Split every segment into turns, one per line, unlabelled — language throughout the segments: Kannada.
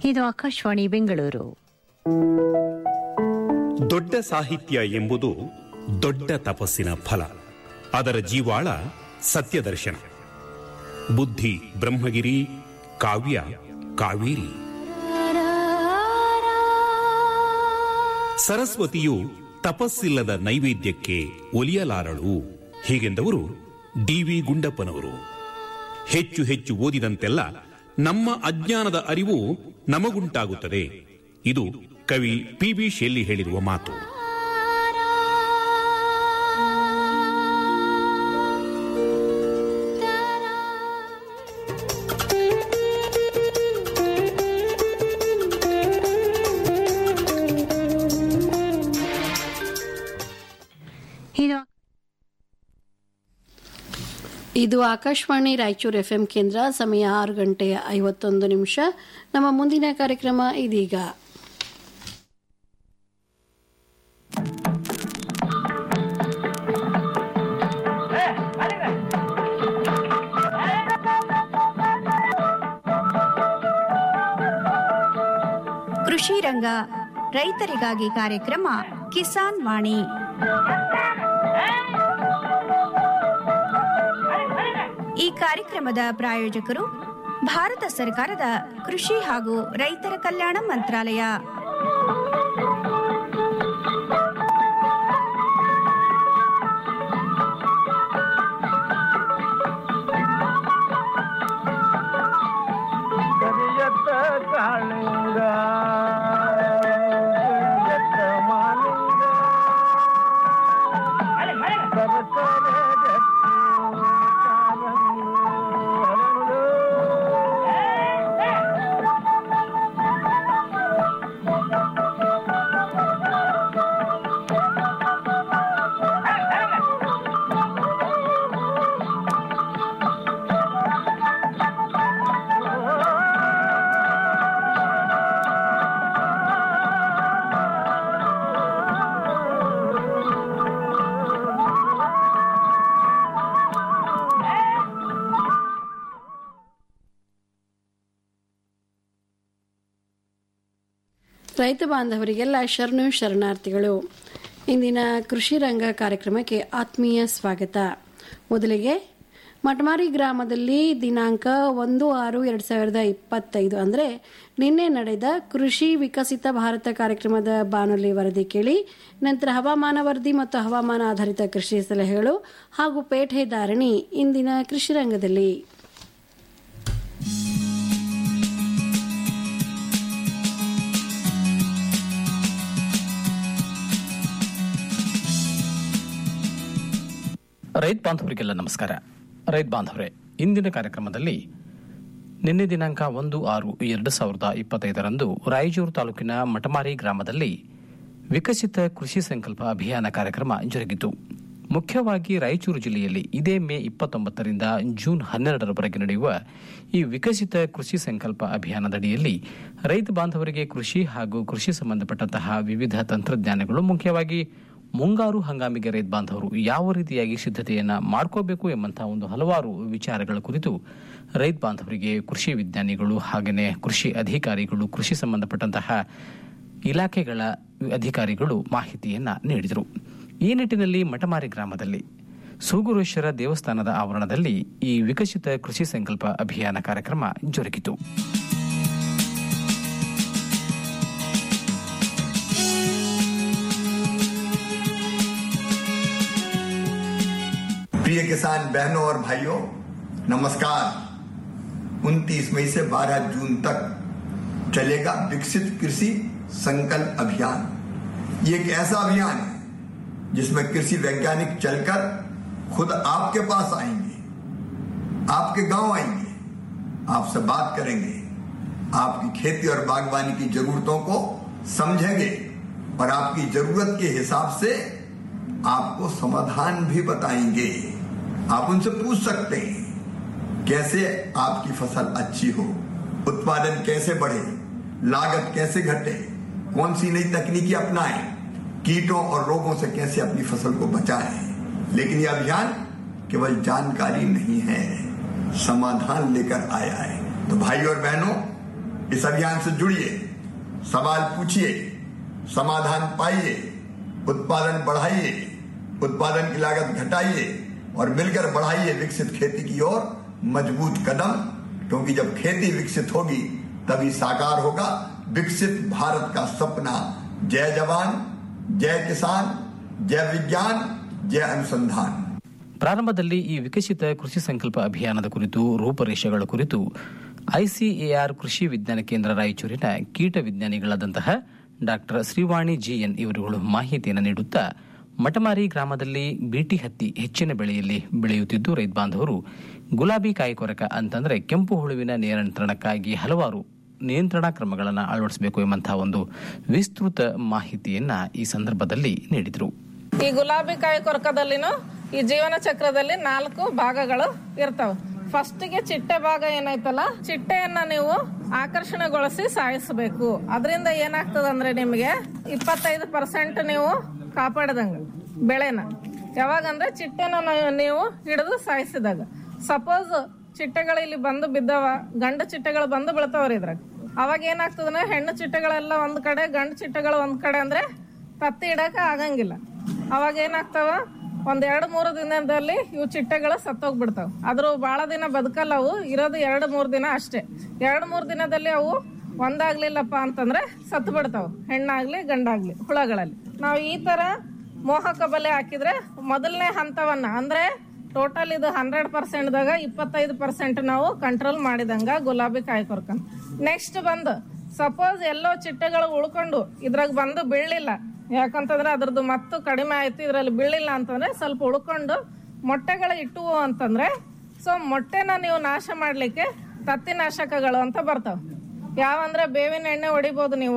ಇದು ಆಕಾಶವಾಣಿ ಬೆಂಗಳೂರು
ದೊಡ್ಡ ಸಾಹಿತ್ಯ ಎಂಬುದು ದೊಡ್ಡ ತಪಸ್ಸಿನ ಫಲ ಅದರ ಜೀವಾಳ ಸತ್ಯದರ್ಶನ ಬುದ್ಧಿ ಬ್ರಹ್ಮಗಿರಿ ಕಾವ್ಯ ಕಾವೇರಿ ಸರಸ್ವತಿಯು ತಪಸ್ಸಿಲ್ಲದ ನೈವೇದ್ಯಕ್ಕೆ ಒಲಿಯಲಾರಳು ಹೀಗೆಂದವರು ಡಿ ವಿ ಗುಂಡಪ್ಪನವರು ಹೆಚ್ಚು ಹೆಚ್ಚು ಓದಿದಂತೆಲ್ಲ ನಮ್ಮ ಅಜ್ಞಾನದ ಅರಿವು ನಮಗುಂಟಾಗುತ್ತದೆ ಇದು ಕವಿ ಪಿ ಬಿ ಶೆಲ್ಲಿ ಹೇಳಿರುವ ಮಾತು
ಇದು
ಇದು ಆಕಾಶವಾಣಿ ರಾಯಚೂರು ಎಫ್ಎಂ ಕೇಂದ್ರ ಸಮಯ ಆರು ಗಂಟೆ ಐವತ್ತೊಂದು ನಿಮಿಷ ನಮ್ಮ ಮುಂದಿನ ಕಾರ್ಯಕ್ರಮ ಇದೀಗ
ಕೃಷಿ ರಂಗ ರೈತರಿಗಾಗಿ ಕಾರ್ಯಕ್ರಮ ಕಿಸಾನ್ ವಾಣಿ ಈ ಕಾರ್ಯಕ್ರಮದ ಪ್ರಾಯೋಜಕರು ಭಾರತ ಸರ್ಕಾರದ ಕೃಷಿ ಹಾಗೂ ರೈತರ ಕಲ್ಯಾಣ ಮಂತ್ರಾಲಯ
ಕರಿಯತ್ತ ಕಾಳಿಂಗ ಕರಿಯತ್ತ ಮಾಲಿಂಗ ಸರಸರ ಗಟ್ಟಿ ಕಾರಂಗಿ ಹರಳು.
ರೈತ ಬಾಂಧವರಿಗೆಲ್ಲ ಶರಣು ಶರಣಾರ್ಥಿಗಳು ಇಂದಿನ ಕೃಷಿ ರಂಗ ಕಾರ್ಯಕ್ರಮಕ್ಕೆ ಆತ್ಮೀಯ ಸ್ವಾಗತ ಮೊದಲಿಗೆ ಮಟಮಾರಿ ಗ್ರಾಮದಲ್ಲಿ ದಿನಾಂಕ ಒಂದು ಆರು ಎರಡು ಸಾವಿರದ ಇಪ್ಪತ್ತೈದು ಅಂದರೆ ನಿನ್ನೆ ನಡೆದ ಕೃಷಿ ವಿಕಸಿತ ಭಾರತ ಕಾರ್ಯಕ್ರಮದ ಬಾನುಲಿ ವರದಿ ಕೇಳಿ ನಂತರ ಹವಾಮಾನ ವರದಿ ಮತ್ತು ಹವಾಮಾನ ಆಧಾರಿತ ಕೃಷಿ ಸಲಹೆಗಳು ಹಾಗೂ ಪೇಟೆ ಧಾರಣಿ ಇಂದಿನ ಕೃಷಿ ರಂಗದಲ್ಲಿ
ರೈತ ಬಾಂಧವರಿಗೆಲ್ಲ ನಮಸ್ಕಾರ ರೈತ ಬಾಂಧವರೇ ಇಂದಿನ ಕಾರ್ಯಕ್ರಮದಲ್ಲಿ ನಿನ್ನೆ ದಿನಾಂಕ ಒಂದು ಆರು ಎರಡು ಸಾವಿರದ ಇಪ್ಪತ್ತೈದರಂದು ರಾಯಚೂರು ತಾಲೂಕಿನ ಮಟಮಾರಿ ಗ್ರಾಮದಲ್ಲಿ ವಿಕಸಿತ ಕೃಷಿ ಸಂಕಲ್ಪ ಅಭಿಯಾನ ಕಾರ್ಯಕ್ರಮ ಜರುಗಿತು ಮುಖ್ಯವಾಗಿ ರಾಯಚೂರು ಜಿಲ್ಲೆಯಲ್ಲಿ ಇದೇ ಮೇ ಇಪ್ಪತ್ತೊಂಬತ್ತರಿಂದ ಜೂನ್ ಹನ್ನೆರಡರವರೆಗೆ ನಡೆಯುವ ಈ ವಿಕಸಿತ ಕೃಷಿ ಸಂಕಲ್ಪ ಅಭಿಯಾನದಡಿಯಲ್ಲಿ ರೈತ ಬಾಂಧವರಿಗೆ ಕೃಷಿ ಹಾಗೂ ಕೃಷಿ ಸಂಬಂಧಪಟ್ಟಂತಹ ವಿವಿಧ ತಂತ್ರಜ್ಞಾನಗಳು ಮುಖ್ಯವಾಗಿ ಮುಂಗಾರು ಹಂಗಾಮಿಗೆ ರೈತ ಬಾಂಧವರು ಯಾವ ರೀತಿಯಾಗಿ ಸಿದ್ಧತೆಯನ್ನ ಮಾಡ್ಕೋಬೇಕು ಎಂಬಂತಹ ಒಂದು ಹಲವಾರು ವಿಚಾರಗಳ ಕುರಿತು ರೈತ ಬಾಂಧವರಿಗೆ ಕೃಷಿ ವಿಜ್ಞಾನಿಗಳು ಹಾಗೆಯೇ ಕೃಷಿ ಅಧಿಕಾರಿಗಳು ಕೃಷಿ ಸಂಬಂಧಪಟ್ಟಂತಹ ಇಲಾಖೆಗಳ ಅಧಿಕಾರಿಗಳು ಮಾಹಿತಿಯನ್ನ ನೀಡಿದರು ಈ ನಿಟ್ಟಿನಲ್ಲಿ ಮಟಮಾರಿ ಗ್ರಾಮದಲ್ಲಿ ಸೂಗುರೇಶ್ವರ ದೇವಸ್ಥಾನದ ಆವರಣದಲ್ಲಿ ಈ ವಿಕಸಿತ ಕೃಷಿ ಸಂಕಲ್ಪ ಅಭಿಯಾನ ಕಾರ್ಯಕ್ರಮ ಜರುಗಿತು
प्रिय किसान बहनों और भाइयों नमस्कार 29 मई से 12 जून तक चलेगा विकसित कृषि संकल्प अभियान ये एक ऐसा अभियान है जिसमें कृषि वैज्ञानिक चलकर खुद आपके पास आएंगे आपके गांव आएंगे आपसे बात करेंगे आपकी खेती और बागवानी की जरूरतों को समझेंगे और आपकी जरूरत के हिसाब से आपको समाधान भी बताएंगे आप उनसे पूछ सकते हैं कैसे आपकी फसल अच्छी हो उत्पादन कैसे बढ़े लागत कैसे घटे कौन सी नई तकनीकी अपनाएं कीटों और रोगों से कैसे अपनी फसल को बचाएं लेकिन यह अभियान केवल जानकारी नहीं है समाधान लेकर आया है तो भाई और बहनों इस अभियान से जुड़िए सवाल पूछिए समाधान पाइए उत्पादन बढ़ाइए उत्पादन की लागत घटाइए और मिलकर बढ़ाइए विकसित खेती की ओर मजबूत कदम क्योंकि जब खेती विकसित होगी तभी साकार होगा विकसित भारत का सपना जय जवान जय किसान जय विज्ञान जय अनुसंधान
ಪ್ರಾರಂಭದಲ್ಲಿ ಈ ವಿಕಸಿತ ಕೃಷಿ ಸಂಕಲ್ಪ ಅಭಿಯಾನದ ಕುರಿತು ರೂಪರೇಷೆಗಳ ಕುರಿತು ಐಸಿಎಆರ್ ಕೃಷಿ ವಿಜ್ಞಾನ ಕೇಂದ್ರ ರಾಯಚೂರಿನ ಕೀಟ ವಿಜ್ಞಾನಿಗಳಾದಂತಹ ಡಾಕ್ಟರ್ ಶ್ರೀವಾಣಿ ಜಿಎನ್ ಇವರುಗಳು ಮಾಹಿತಿಯನ್ನು ನೀಡುತ್ತಾ ಮಟಮಾರಿ ಗ್ರಾಮದಲ್ಲಿ ಬೀಟಿ ಹತ್ತಿ ಹೆಚ್ಚಿನ ಬೆಳೆಯಲ್ಲಿ ಬೆಳೆಯುತ್ತಿದ್ದು ರೈತ ಬಾಂಧವರು ಗುಲಾಬಿ ಕಾಯಿಕೊರಕ ಅಂತಂದ್ರೆ ಕೆಂಪು ಹುಳುವಿನ ನಿಯಂತ್ರಣಕ್ಕಾಗಿ ಹಲವಾರು ನಿಯಂತ್ರಣಾ ಕ್ರಮಗಳನ್ನು ಅಳವಡಿಸಬೇಕು ಎಂಬಂತಹ ಒಂದು ವಿಸ್ತೃತ ಮಾಹಿತಿಯನ್ನ ಈ ಸಂದರ್ಭದಲ್ಲಿ ನೀಡಿದರು
ಈ ಗುಲಾಬಿ ಕಾಯಿ ಕೊರಕದಲ್ಲಿನೂ ಈ ಜೀವನ ಚಕ್ರದಲ್ಲಿ ನಾಲ್ಕು ಭಾಗಗಳು ಇರ್ತವೆ ಫಸ್ಟ್ಗೆ ಚಿಟ್ಟೆ ಭಾಗ ಏನೈತಲ್ಲ ಚಿಟ್ಟೆಯನ್ನ ನೀವು ಆಕರ್ಷಣೆಗೊಳಿಸಿ ಸಾಯಿಸಬೇಕು ಅದರಿಂದ ಏನಾಗ್ತದ ಅಂದ್ರೆ ನಿಮಗೆ ಇಪ್ಪತ್ತೈದು ಪರ್ಸೆಂಟ್ ನೀವು ಕಾಪಾಡದಂಗ ಬೆಳೆನ ಯಾವಾಗಂದ್ರೆ ಚಿಟ್ಟೆನ ನ- ನೀವು ಹಿಡಿದು ಸಾಯಿಸಿದಾಗ ಸಪೋಸ್ ಚಿಟ್ಟೆಗಳು ಇಲ್ಲಿ ಬಂದು ಬಿದ್ದವ ಗಂಡು ಚಿಟ್ಟೆಗಳು ಬಂದು ಬೀಳ್ತಾವ್ರಿ ಇದ್ರಾಗ ಅವಾಗ ಏನಾಗ್ತದಂದ್ರೆ ಹೆಣ್ಣು ಚಿಟ್ಟೆಗಳೆಲ್ಲ ಒಂದ್ ಕಡೆ ಗಂಡು ಚಿಟ್ಟೆಗಳು ಒಂದ್ ಕಡೆ ಅಂದ್ರೆ ತತ್ತಿ ಇಡಕ ಆಗಂಗಿಲ್ಲ ಅವಾಗ ಏನಾಗ್ತಾವ ಒಂದ್ ಎರಡ್ ಮೂರು ದಿನದಲ್ಲಿ ಇವು ಚಿಟ್ಟೆಗಳು ಸತ್ತೋಗ್ಬಿಡ್ತಾವ ಆದ್ರೂ ಬಹಳ ದಿನ ಬದುಕಲ್ಲ ಅವು ಇರೋದು ಎರಡು ಮೂರು ದಿನ ಅಷ್ಟೇ ಎರಡ್ ಮೂರು ದಿನದಲ್ಲಿ ಅವು ಒಂದಾಗ್ಲಿಲ್ಲಪ್ಪ ಅಂತಂದ್ರೆ ಸತ್ತು ಬಿಡ್ತಾವ ಹೆಣ್ಣಾಗ್ಲಿ ಗಂಡಾಗ್ಲಿ ಹುಳಗಳಲ್ಲಿ ನಾವು ಈ ತರ ಮೋಹಕ ಬಲೆ ಹಾಕಿದ್ರೆ ಮೊದಲನೇ ಹಂತವನ್ನ ಅಂದ್ರೆ ಟೋಟಲ್ ಇದು ಹಂಡ್ರೆಡ್ ಪರ್ಸೆಂಟ್ದಾಗ ಇಪ್ಪತ್ತೈದು ಪರ್ಸೆಂಟ್ ನಾವು ಕಂಟ್ರೋಲ್ ಮಾಡಿದಂಗ ಗುಲಾಬಿ ಕಾಯಿ ಕೊರ್ಕನ್ ನೆಕ್ಸ್ಟ್ ಬಂದು ಸಪೋಸ್ ಎಲ್ಲೋ ಚಿಟ್ಟೆಗಳು ಉಳ್ಕೊಂಡು ಇದ್ರಾಗ ಬಂದು ಬೀಳಲಿಲ್ಲ ಯಾಕಂತಂದ್ರೆ ಅದ್ರದ್ದು ಮತ್ತು ಕಡಿಮೆ ಆಯ್ತು ಇದ್ರಲ್ಲಿ ಬೀಳಿಲ್ಲ ಅಂತಂದ್ರೆ ಸ್ವಲ್ಪ ಉಳ್ಕೊಂಡು ಮೊಟ್ಟೆಗಳು ಇಟ್ಟುವು ಅಂತಂದ್ರೆ ಸೊ ಮೊಟ್ಟೆನ ನೀವು ನಾಶ ಮಾಡ್ಲಿಕ್ಕೆ ತತ್ತಿನಾಶಕಗಳು ಅಂತ ಬರ್ತಾವ ಯಾವಂದ್ರೆ ಬೇವಿನ ಎಣ್ಣೆ ಹೊಡಿಬೋದು ನೀವು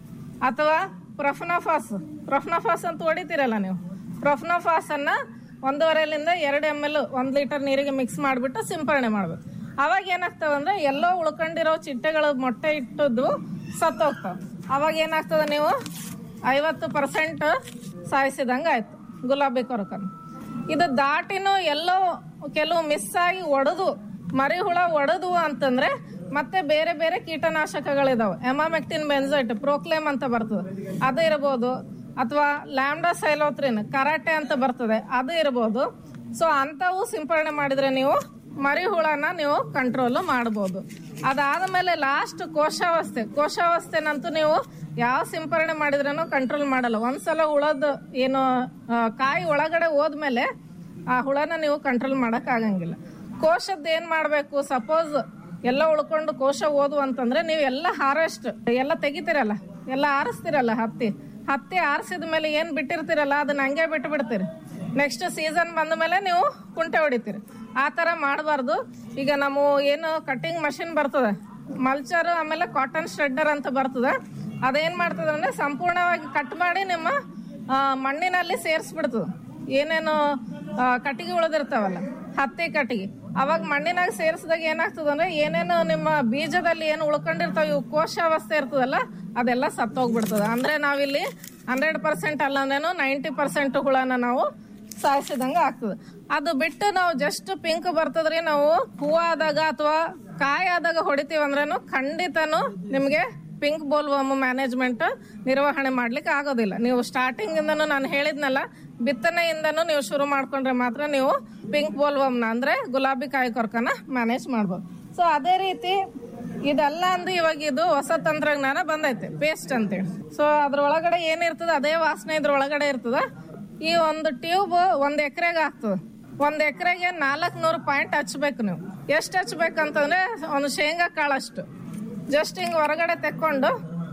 ಅಥವಾ ಪ್ರೊಫ್ನಫಾಸ್ ಪ್ರೊಫ್ನಫಾಸ್ ಅಂತ ಹೊಡಿತೀರಲ್ಲ ನೀವು ಪ್ರೊಫ್ನಫಾಸ್ ಅನ್ನ ಒಂದೂವರೆಲಿಂದ ಎರಡು ಎಮ್ ಎಲ್ ಒಂದ್ ಲೀಟರ್ ನೀರಿಗೆ ಮಿಕ್ಸ್ ಮಾಡಿಬಿಟ್ಟು ಸಿಂಪರಣೆ ಮಾಡ್ಬೇಕು ಅವಾಗ ಏನಾಗ್ತಾವ ಅಂದ್ರೆ ಎಲ್ಲೋ ಉಳ್ಕೊಂಡಿರೋ ಚಿಟ್ಟೆಗಳು ಮೊಟ್ಟೆ ಇಟ್ಟದ್ದು ಸತ್ತೋಗ್ತಾವ ಅವಾಗ ಏನಾಗ್ತದ ನೀವು ಐವತ್ತು ಪರ್ಸೆಂಟ್ ಸಾಯಿಸಿದಂಗ ಆಯ್ತು ಗುಲಾಬಿ ಕೊರಕನ್ನು ಇದು ದಾಟಿನೂ ಎಲ್ಲೋ ಕೆಲವು ಮಿಸ್ ಆಗಿ ಒಡೆದು ಮರಿ ಹುಳ ಒಡೆದು ಅಂತಂದ್ರೆ ಮತ್ತೆ ಬೇರೆ ಬೇರೆ ಕೀಟನಾಶಕಗಳಿದಾವೆ ಎಮಾಮೆಕ್ಟಿನ್ ಬೆನ್ಸೈಟ್ ಪ್ರೋಕ್ಲೇಮ್ ಅಂತ ಬರ್ತದೆ ಅದು ಇರಬಹುದು ಅಥವಾ ಲ್ಯಾಂಡಾ ಸೈಲೋತ್ರಿನ್ ಕರಾಟೆ ಅಂತ ಬರ್ತದೆ ಅದು ಇರಬಹುದು ಸೊ ಅಂತವು ಸಿಂಪರಣೆ ಮಾಡಿದ್ರೆ ನೀವು ಮರಿ ಹುಳನ ನೀವು ಕಂಟ್ರೋಲ್ ಮಾಡಬಹುದು ಅದಾದ್ಮೇಲೆ ಲಾಸ್ಟ್ ಕೋಶಾವಸ್ಥೆ ಕೋಶಾವಸ್ಥೆನಂತೂ ನೀವು ಯಾವ ಸಿಂಪರಣೆ ಮಾಡಿದ್ರೂ ಕಂಟ್ರೋಲ್ ಮಾಡಲ್ಲ ಒಂದ್ಸಲ ಹುಳದ ಏನು ಆ, ಕಾಯಿ ಒಳಗಡೆ ಹೋದ್ಮೇಲೆ ಆ ಹುಳನ ನೀವು ಕಂಟ್ರೋಲ್ ಮಾಡಕ್ ಆಗಂಗಿಲ್ಲ ಕೋಶದ್ದು ಏನ್ ಮಾಡ್ಬೇಕು ಸಪೋಸ್ ಎಲ್ಲ ಉಳ್ಕೊಂಡು ಕೋಶ ಓದು ಅಂತಂದ್ರೆ ನೀವು ಎಲ್ಲ ಹಾರೆಸ್ಟ್ ಎಲ್ಲ ತೆಗಿತೀರಲ್ಲ ಎಲ್ಲ ಆರಿಸ್ತಿರಲ್ಲ ಹತ್ತಿ ಹತ್ತಿ ಆರಿಸಿದ ಮೇಲೆ ಏನ್ ಬಿಟ್ಟಿರ್ತೀರಲ್ಲ ಅದನ್ನ ಹಂಗೆ ಬಿಟ್ಟು ಬಿಡ್ತೀರಿ ನೆಕ್ಸ್ಟ್ ಸೀಸನ್ ಬಂದ ಮೇಲೆ ನೀವು ಕುಂಟೆ ಹೊಡಿತೀರಿ ಆ ತರ ಮಾಡಬಾರ್ದು ಈಗ ನಮ್ಮ ಏನು ಕಟಿಂಗ್ ಮಷಿನ್ ಬರ್ತದೆ ಮಲ್ಚರ್ ಆಮೇಲೆ ಕಾಟನ್ ಶ್ರೆಡ್ಡರ್ ಅಂತ ಬರ್ತದೆ ಅದೇನ್ ಮಾಡ್ತದೆ ಅಂದ್ರೆ ಸಂಪೂರ್ಣವಾಗಿ ಕಟ್ ಮಾಡಿ ನಿಮ್ಮ ಆ, ಮಣ್ಣಿನಲ್ಲಿ ಸೇರಿಸ್ಬಿಡ್ತದೆ ಏನೇನು ಆ, ಕಟ್ಟಿಗೆ ಉಳಿದಿರ್ತಾವಲ್ಲ ಹತ್ತಿ ಕಟ್ಟಿಗೆ ಅವಾಗ ಮಣ್ಣಿನಾಗ ಸೇರಿಸಿದಾಗ ಏನಾಗ್ತದ ಅಂದ್ರೆ ಏನೇನು ನಿಮ್ಮ ಬೀಜದಲ್ಲಿ ಏನು ಉಳ್ಕೊಂಡಿರ್ತಾವ ಇವು ಕೋಶಾವಸ್ಥೆ ಇರ್ತದಲ್ಲ ಅದೆಲ್ಲ ಸತ್ತೋಗ್ಬಿಡ್ತದ ಅಂದ್ರೆ ನಾವಿಲ್ಲಿ ಹಂಡ್ರೆಡ್ ಪರ್ಸೆಂಟ್ ಅಲ್ಲಂದ್ರೇನು ನೈಂಟಿ ಪರ್ಸೆಂಟ್ ಹುಳನ ನಾವು ಸಾಯಿಸಿದಂಗ ಆಗ್ತದೆ ಅದು ಬಿಟ್ಟು ನಾವು ಜಸ್ಟ್ ಪಿಂಕ್ ಬರ್ತದ್ರಿ ನಾವು ಹೂವಾದಾಗ ಅಥವಾ ಕಾಯಿ ಆದಾಗ ಹೊಡಿತೀವಿ ಅಂದ್ರೇನು ಖಂಡಿತನು ನಿಮ್ಗೆ ಪಿಂಕ್ ಬೋಲ್ವಮ್ ಮ್ಯಾನೇಜ್ಮೆಂಟ್ ನಿರ್ವಹಣೆ ಮಾಡ್ಲಿಕ್ಕೆ ಆಗೋದಿಲ್ಲ ನೀವು ಸ್ಟಾರ್ಟಿಂಗ್ ಇಂದನು ನಾನು ಹೇಳಿದ್ನಲ್ಲ ಬಿತ್ತನೆಯಿಂದನೂ ನೀವು ಶುರು ಮಾಡ್ಕೊಂಡ್ರೆ ಮಾತ್ರ ನೀವು ಪಿಂಕ್ ಬೋಲ್ವಮ್ನ ಅಂದ್ರೆ ಗುಲಾಬಿ ಕಾಯಿ ಕೊರಕನ ಮ್ಯಾನೇಜ್ ಮಾಡ್ಬೋದು ಸೊ ಅದೇ ರೀತಿ ಇದೆಲ್ಲ ಅಂದು ಇವಾಗ ಇದು ಹೊಸ ತಂತ್ರಜ್ಞಾನ ಬಂದೈತೆ ಪೇಸ್ಟ್ ಅಂತೇಳಿ ಸೊ ಅದ್ರೊಳಗಡೆ ಏನಿರ್ತದ ಅದೇ ವಾಸನೆ ಇದ್ರೊಳಗಡೆ ಇರ್ತದ ಈ ಒಂದು ಟ್ಯೂಬ್ ಒಂದ್ ಎಕರೆಗೆ ಆಗ್ತದೆ ಒಂದ್ ಎಕರೆಗೆ ನಾಲ್ಕು ನೂರು ಪಾಯಿಂಟ್ ಹಚ್ಬೇಕು ನೀವು ಎಷ್ಟು ಹಚ್ಬೇಕಂತಂದ್ರೆ ಒಂದು ಶೇಂಗಾ ಕಾಳಷ್ಟು ಜಸ್ಟ್ ಹಿಂಗ್ ಹೊರಗಡೆ ತೆಕ್ಕೊಂಡು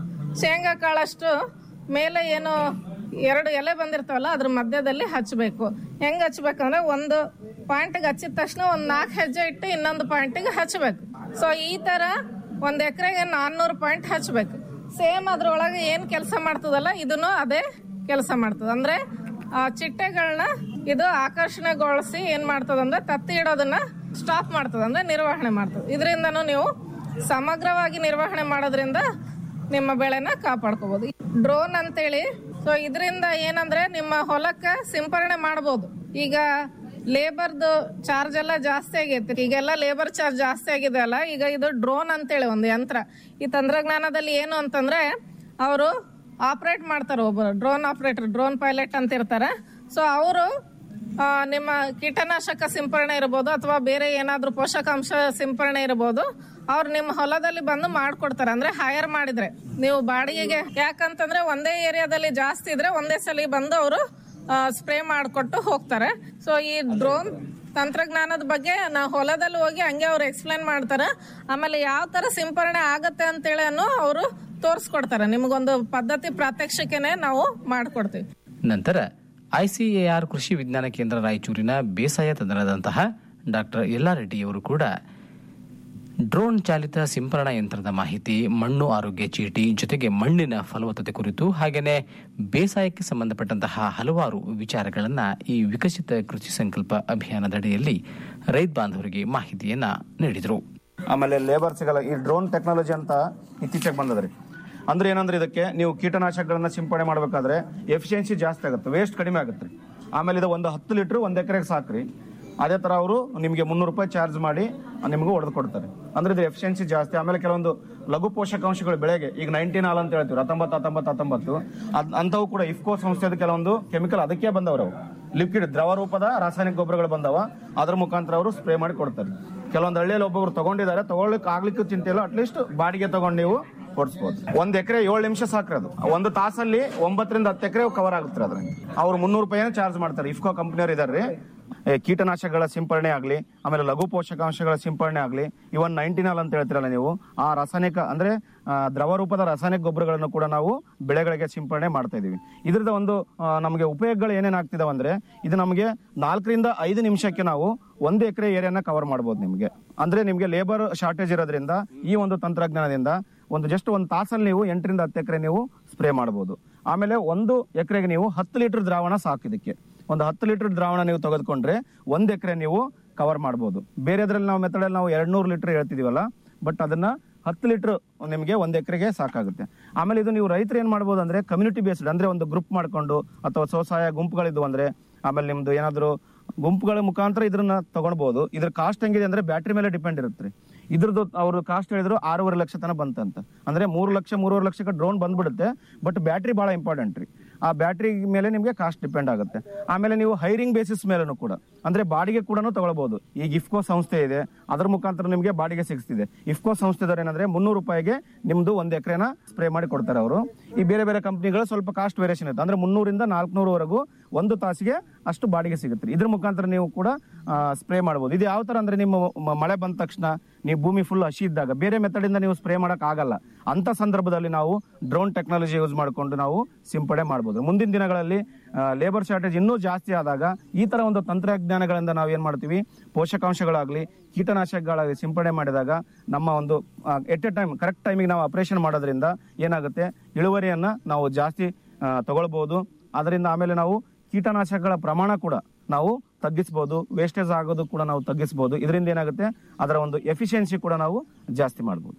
ಶೇಂಗಾ ಕಾಳಷ್ಟು ಮೇಲೆ ಏನು ಎರಡು ಎಲೆ ಬಂದಿರ್ತಾವಲ್ಲ ಅದ್ರ ಮಧ್ಯದಲ್ಲಿ ಹಚ್ಚಬೇಕು ಹೆಂಗ್ ಹಚ್ಬೇಕಂದ್ರೆ ಒಂದು ಪಾಯಿಂಟ್ಗೆ ಹಚ್ಚಿದ ತಕ್ಷಣ ಒಂದ್ ನಾಲ್ಕು ಹೆಜ್ಜೆ ಇಟ್ಟು ಇನ್ನೊಂದು ಪಾಯಿಂಟಿಗೆ ಹಚ್ಚಬೇಕು ಸೊ ಈ ತರ ಒಂದ್ ಎಕರೆಗೆ ನಾನ್ನೂರು ಪಾಯಿಂಟ್ ಹಚ್ಬೇಕು ಸೇಮ್ ಅದ್ರೊಳಗೆ ಏನ್ ಕೆಲಸ ಮಾಡ್ತದಲ್ಲ ಇದನ್ನು ಅದೇ ಕೆಲಸ ಮಾಡ್ತದ ಅಂದ್ರೆ ಆ ಚಿಟ್ಟೆಗಳನ್ನ ಇದು ಆಕರ್ಷಣೆಗೊಳಿಸಿ ಏನ್ ಮಾಡ್ತದ ಅಂದ್ರೆ ತತ್ತಿ ಇಡೋದನ್ನ ಸ್ಟಾಪ್ ಮಾಡ್ತದ ಅಂದ್ರೆ ನಿರ್ವಹಣೆ ಮಾಡ್ತದ ಇದರಿಂದನೂ ನೀವು ಸಮಗ್ರವಾಗಿ ನಿರ್ವಹಣೆ ಮಾಡೋದ್ರಿಂದ ನಿಮ್ಮ ಬೆಳೆನ ಕಾಪಾಡ್ಕೋಬಹುದು ಡ್ರೋನ್ ಅಂತೇಳಿ ಸೊ ಇದರಿಂದ ಏನಂದ್ರೆ ನಿಮ್ಮ ಹೊಲಕ್ಕ ಸಿಂಪರಣೆ ಮಾಡಬಹುದು ಈಗ ಲೇಬರ್ದು ಚಾರ್ಜ್ ಎಲ್ಲ ಜಾಸ್ತಿ ಆಗೈತಿ ಈಗೆಲ್ಲ ಲೇಬರ್ ಚಾರ್ಜ್ ಜಾಸ್ತಿ ಆಗಿದೆ ಅಲ್ಲ ಈಗ ಇದು ಡ್ರೋನ್ ಅಂತೇಳಿ ಒಂದು ಯಂತ್ರ ಈ ತಂತ್ರಜ್ಞಾನದಲ್ಲಿ ಏನು ಅಂತಂದ್ರೆ ಅವರು ಆಪರೇಟ್ ಮಾಡ್ತಾರೆ ಒಬ್ಬರು ಡ್ರೋನ್ ಆಪರೇಟರ್ ಡ್ರೋನ್ ಪೈಲಟ್ ಅಂತ ಇರ್ತಾರೆ ಸೊ ಅವರು ನಿಮ್ಮ ಕೀಟನಾಶಕ ಸಿಂಪರಣೆ ಇರ್ಬೋದು ಅಥವಾ ಬೇರೆ ಏನಾದ್ರೂ ಪೋಷಕಾಂಶ ಸಿಂಪರಣೆ ಇರ್ಬೋದು ಅವ್ರು ನಿಮ್ಮ ಹೊಲದಲ್ಲಿ ಬಂದು ಮಾಡ್ಕೊಡ್ತಾರೆ ಅಂದ್ರೆ ಹೈರ್ ಮಾಡಿದ್ರೆ ನೀವು ಬಾಡಿಗೆಗೆ ಯಾಕಂತಂದ್ರೆ ಒಂದೇ ಏರಿಯಾದಲ್ಲಿ ಜಾಸ್ತಿ ಇದ್ರೆ ಒಂದೇ ಸಲ ಬಂದು ಅವರು ಸ್ಪ್ರೇ ಮಾಡಿಕೊಟ್ಟು ಹೋಗ್ತಾರೆ ಸೊ ಈ ಡ್ರೋನ್ ತಂತ್ರಜ್ಞಾನದ ಬಗ್ಗೆ ನಾವು ಹೊಲದಲ್ಲಿ ಹೋಗಿ ಹಂಗೆ ಅವ್ರು ಎಕ್ಸ್ಪ್ಲೇನ್ ಮಾಡ್ತಾರೆ ಆಮೇಲೆ ಯಾವ ತರ ಸಿಂಪರಣೆ ಆಗತ್ತೆ ಅಂತೇಳಿ ಅನ್ನೋ ಅವರು ತೋರಿಸ್ಕೊಡ್ತಾರೆ ನಿಮಗೊಂದು ಪದ್ಧತಿ ಪ್ರಾತ್ಯಕ್ಷಿಕೆನೆ ನಾವು ಮಾಡ್ಕೊಡ್ತೀವಿ
ನಂತರ ಐಸಿಎಆರ್ ಕೃಷಿ ವಿಜ್ಞಾನ ಕೇಂದ್ರ ರಾಯಚೂರಿನ ಬೇಸಾಯ ತಜ್ಞರಾದಂತಹ ಡಾಕ್ಟರ್ ಯಲ್ಲಾರೆಡ್ಡಿಯವರು ಕೂಡ ಡ್ರೋನ್ ಚಾಲಿತ ಸಿಂಪರಣಾ ಯಂತ್ರದ ಮಾಹಿತಿ ಮಣ್ಣು ಆರೋಗ್ಯ ಚೀಟಿ ಜೊತೆಗೆ ಮಣ್ಣಿನ ಫಲವತ್ತತೆ ಕುರಿತು ಹಾಗೆಯೇ ಬೇಸಾಯಕ್ಕೆ ಸಂಬಂಧಪಟ್ಟಂತಹ ಹಲವಾರು ವಿಚಾರಗಳನ್ನ ಈ ವಿಕಸಿತ ಕೃಷಿ ಸಂಕಲ್ಪ ಅಭಿಯಾನದಡಿಯಲ್ಲಿ ರೈತ ಬಾಂಧವರಿಗೆ ಮಾಹಿತಿಯನ್ನ ನೀಡಿದರು
ಆಮೇಲೆ ಲೇಬರ್ ಸಿಗಲ್ಲ ಈ ಡ್ರೋನ್ ಟೆಕ್ನಾಲಜಿ ಅಂತ ಇತ್ತೀಚೆಗೆ ಬಂದದ್ರಿ ಅಂದ್ರೆ ಏನಂದ್ರೆ ಇದಕ್ಕೆ ನೀವು ಕೀಟನಾಶಕಗಳನ್ನ ಸಿಂಪಡಣೆ ಮಾಡಬೇಕಾದ್ರೆ ಎಫಿಷಿಯನ್ಸಿ ಜಾಸ್ತಿ ಆಗುತ್ತೆ ವೇಸ್ಟ್ ಕಡಿಮೆ ಆಗುತ್ತೆ ಆಮೇಲೆ ಇದು ಒಂದು ಹತ್ತು ಲೀಟ್ರ್ ಒಂದು ಎಕರೆಗೆ ಸಾಕ್ರಿ ಅದೇ ತರ ಅವರು ನಿಮಗೆ ಮುನ್ನೂರು ರೂಪಾಯಿ ಚಾರ್ಜ್ ಮಾಡಿ ನಿಮಗೂ ಹೊಡೆದು ಕೊಡ್ತಾರೆ ಅಂದ್ರೆ ಇದು ಎಫಿಷಿಯನ್ಸಿ ಜಾಸ್ತಿ ಆಮೇಲೆ ಕೆಲವೊಂದು ಲಘು ಪೋಷಕಾಂಶಗಳು ಬೆಳೆಗೆ ಈಗ ನೈನ್ಟೀನ್ ಹಾಲ್ ಅಂತ ಹೇಳ್ತೀವಿ ಹತ್ತೊಂಬತ್ತು ಹತ್ತೊಂಬತ್ತು ಹತ್ತೊಂಬತ್ತು ಅದ್ ಅಂಥವು ಕೂಡ ಇಫ್ಕೋ ಸಂಸ್ಥೆದ ಕೆಲವೊಂದು ಕೆಮಿಕಲ್ ಅದಕ್ಕೆ ಬಂದವರು ಲಿಕ್ವಿಡ್ ದ್ರವ ರೂಪದ ರಾಸಾಯನಿಕ ಗೊಬ್ಬರಗಳು ಬಂದವ ಅದ್ರ ಮುಖಾಂತರ ಅವರು ಸ್ಪ್ರೇ ಮಾಡಿ ಕೊಡ್ತಾರೆ ಕೆಲವೊಂದು ಹಳ್ಳಿಯಲ್ಲಿ ಒಬ್ಬೊಬ್ರು ತಗೊಂಡಿದ್ದಾರೆ ತಗೊಳ್ಳಿಕ್ಕೆ ಆಗ್ಲಿಕ್ಕೂ ಚಿಂತೆ ಇಲ್ಲ ಅಟ್ಲೀಸ್ಟ್ ಬಾಡಿಗೆ ತಗೊಂಡು ನೀವು ಹೊಡ್ಸ್ಬೋದು ಒಂದ್ ಎಕರೆ ಏಳು ನಿಮಿಷ ಸಾಕ್ರಿ ಅದು ಒಂದು ತಾಸಲ್ಲಿ ಒಂಬತ್ತರಿಂದ ಹತ್ತು ಎಕರೆ ಕವರ್ ಆಗುತ್ತೆ ಅದ್ರ ಅವ್ರು ಮುನ್ನೂರು ರೂಪಾಯಿನ ಚಾರ್ಜ್ ಮಾಡ್ತಾರೆ ಇಫ್ಕೋ ಕಂಪ್ನಿಯವ್ರು ಇದಾರೆ ಕೀಟನಾಶಕಗಳ ಸಿಂಪರಣೆ ಆಗಲಿ ಆಮೇಲೆ ಲಘು ಪೋಷಕಾಂಶಗಳ ಸಿಂಪರಣೆ ಆಗಲಿ ಇವನ್ ನೈನ್ಟಿನಲ್ ಅಂತ ಹೇಳ್ತಿರಲ್ಲ ನೀವು ಆ ರಾಸಾಯನಿಕ ಅಂದ್ರೆ ಆ, ದ್ರವ ರೂಪದ ರಾಸಾಯನಿಕ ಗೊಬ್ಬರಗಳನ್ನು ಕೂಡ ನಾವು ಬೆಳೆಗಳಿಗೆ ಸಿಂಪರಣೆ ಮಾಡ್ತಾ ಇದೀವಿ ಇದ್ರದ ಒಂದು ಆ, ನಮಗೆ ಉಪಯೋಗಗಳು ಏನೇನ್ ಆಗ್ತಿದಾವೆ ಅಂದ್ರೆ ಇದು ನಮಗೆ ನಾಲ್ಕರಿಂದ ಐದು ನಿಮಿಷಕ್ಕೆ ನಾವು ಒಂದು ಎಕರೆ ಏರಿಯಾನ ಕವರ್ ಮಾಡ್ಬೋದು ನಿಮಗೆ ಅಂದ್ರೆ ನಿಮಗೆ ಲೇಬರ್ ಶಾರ್ಟೇಜ್ ಇರೋದ್ರಿಂದ ಈ ಒಂದು ತಂತ್ರಜ್ಞಾನದಿಂದ ಒಂದು ಜಸ್ಟ್ ಒಂದು ತಾಸಲ್ಲಿ ನೀವು ಎಂಟರಿಂದ ಹತ್ತು ಎಕರೆ ನೀವು ಸ್ಪ್ರೇ ಮಾಡಬಹುದು ಆಮೇಲೆ ಒಂದು ಎಕರೆಗೆ ನೀವು ಹತ್ತು ಲೀಟರ್ ದ್ರಾವಣ ಸಾಕು ಇದಕ್ಕೆ ಒಂದು ಹತ್ತು ಲೀಟರ್ ದ್ರಾವಣ ನೀವು ತೆಗೆದುಕೊಂಡ್ರೆ ಒಂದ್ ಎಕರೆ ನೀವು ಕವರ್ ಮಾಡಬಹುದು ಬೇರೆದ್ರಲ್ಲಿ ನಾವು ಮೆಥಡಲ್ಲಿ ನಾವು ಎರಡ್ ನೂರು ಲೀಟರ್ ಹೇಳ್ತಿದೀವಲ್ಲ ಬಟ್ ಅದನ್ನ ಹತ್ತು ಲೀಟರ್ ನಿಮಗೆ ಒಂದ್ ಎಕರೆಗೆ ಸಾಕಾಗುತ್ತೆ ಆಮೇಲೆ ಇದು ನೀವು ರೈತರು ಏನ್ ಮಾಡ್ಬೋದು ಅಂದ್ರೆ ಕಮ್ಯುನಿಟಿ ಬೇಸ್ಡ್ ಅಂದ್ರೆ ಒಂದು ಗ್ರೂಪ್ ಮಾಡ್ಕೊಂಡು ಅಥವಾ ಸ್ವಸಹಾಯ ಗುಂಪುಗಳಿದ್ವು ಅಂದ್ರೆ ಆಮೇಲೆ ನಿಮ್ದು ಏನಾದ್ರು ಗುಂಪುಗಳ ಮುಖಾಂತರ ಇದನ್ನ ತಗೊಳ್ಬಹುದು ಇದ್ರ ಕಾಸ್ಟ್ ಹೆಂಗಿದೆ ಅಂದ್ರೆ ಬ್ಯಾಟ್ರಿ ಮೇಲೆ ಡಿಪೆಂಡ್ ಇರುತ್ತೆ ಇದ್ರದ್ದು ಅವರು ಕಾಸ್ಟ್ ಹೇಳಿದ್ರು ಆರೂವರೆ ಲಕ್ಷ ತನಕ ಬಂತಂತ ಅಂದ್ರೆ ಮೂರು ಲಕ್ಷ ಮೂರುವರೆ ಲಕ್ಷಕ್ಕೆ ಡ್ರೋನ್ ಬಂದ್ಬಿಡುತ್ತೆ ಬಟ್ ಬ್ಯಾಟ್ರಿ ಬಹಳ ಇಂಪಾರ್ಟೆಂಟ್ ರೀ ಆ ಬ್ಯಾಟ್ರಿ ಮೇಲೆ ನಿಮಗೆ ಕಾಸ್ಟ್ ಡಿಪೆಂಡ್ ಆಗುತ್ತೆ ಆಮೇಲೆ ನೀವು ಹೈರಿಂಗ್ ಬೇಸಿಸ್ ಮೇಲೂ ಕೂಡ ಅಂದ್ರೆ ಬಾಡಿಗೆ ಕೂಡ ತಗೊಳ್ಬಹುದು ಈಗ ಇಫ್ಕೋ ಸಂಸ್ಥೆ ಇದೆ ಅದ್ರ ಮುಖಾಂತರ ನಿಮಗೆ ಬಾಡಿಗೆ ಸಿಗ್ತಿದೆ ಇಫ್ಕೋ ಸಂಸ್ಥೆದವ್ರು ಏನಂದ್ರೆ ಮುನ್ನೂರು ರೂಪಾಯಿಗೆ ನಿಮ್ದು ಒಂದ್ ಎಕರೆನ ಸ್ಪ್ರೇ ಮಾಡಿ ಕೊಡ್ತಾರೆ ಅವರು ಈ ಬೇರೆ ಬೇರೆ ಕಂಪ್ನಿಗಳು ಸ್ವಲ್ಪ ಕಾಸ್ಟ್ ವೇರಿಯೇಷನ್ ಇರುತ್ತೆ ಅಂದ್ರೆ ಮುನ್ನೂರಿಂದ ನಾಲ್ಕುನೂರವರೆಗೂ ಒಂದು ತಾಸಿಗೆ ಅಷ್ಟು ಬಾಡಿಗೆ ಸಿಗುತ್ತೆ ಇದ್ರ ಮುಖಾಂತರ ನೀವು ಕೂಡ ಸ್ಪ್ರೇ ಮಾಡಬಹುದು ಇದು ಯಾವ ತರ ಅಂದ್ರೆ ನಿಮ್ಮ ಮ- ಮಳೆ ಬಂದ ತಕ್ಷಣ ನೀವು ಭೂಮಿ ಫುಲ್ ಹಸಿ ಇದ್ದಾಗ ಬೇರೆ ಮೆಥಡ್ ಇಂದ ನೀವು ಸ್ಪ್ರೇ ಮಾಡಕ್ ಆಗಲ್ಲ ಅಂತ ಸಂದರ್ಭದಲ್ಲಿ ನಾವು ಡ್ರೋನ್ ಟೆಕ್ನಾಲಜಿ ಯೂಸ್ ಮಾಡಿಕೊಂಡು ನಾವು ಸಿಂಪಡಣೆ ಮಾಡಬಹುದು ಮುಂದಿನ ದಿನಗಳಲ್ಲಿ ಲೇಬರ್ ಶಾರ್ಟೇಜ್ ಇನ್ನೂ ಜಾಸ್ತಿ ಆದಾಗ ಈ ತರ ಒಂದು ತಂತ್ರಜ್ಞಾನಗಳಿಂದ ನಾವು ಏನ್ ಮಾಡ್ತೀವಿ ಪೋಷಕಾಂಶಗಳಾಗ್ಲಿ ಕೀಟನಾಶಕಗಳಾಗಲಿ ಸಿಂಪಡಣೆ ಮಾಡಿದಾಗ ನಮ್ಮ ಒಂದು ಎಟ್ ಎ ಟೈಮ್ ಕರೆಕ್ಟ್ ಟೈಮಿಗೆ ನಾವು ಆಪರೇಷನ್ ಮಾಡೋದ್ರಿಂದ ಏನಾಗುತ್ತೆ ಇಳುವರಿಯನ್ನ ನಾವು ಜಾಸ್ತಿ ಆ, ತಗೊಳ್ಬಹುದು ಅದರಿಂದ ಆಮೇಲೆ ನಾವು ಕೀಟನಾಶಕಗಳ ಪ್ರಮಾಣ ಕೂಡ ನಾವು ತಗ್ಗಿಸಬಹುದು ವೇಸ್ಟೇಜ್ ಆಗೋದು ಕೂಡ ನಾವು ತಗ್ಗಿಸಬಹುದು ಇದರಿಂದ ಏನಾಗುತ್ತೆ ಅದರ ಒಂದು ಎಫಿಷಿಯನ್ಸಿ ಕೂಡ ನಾವು ಜಾಸ್ತಿ ಮಾಡಬಹುದು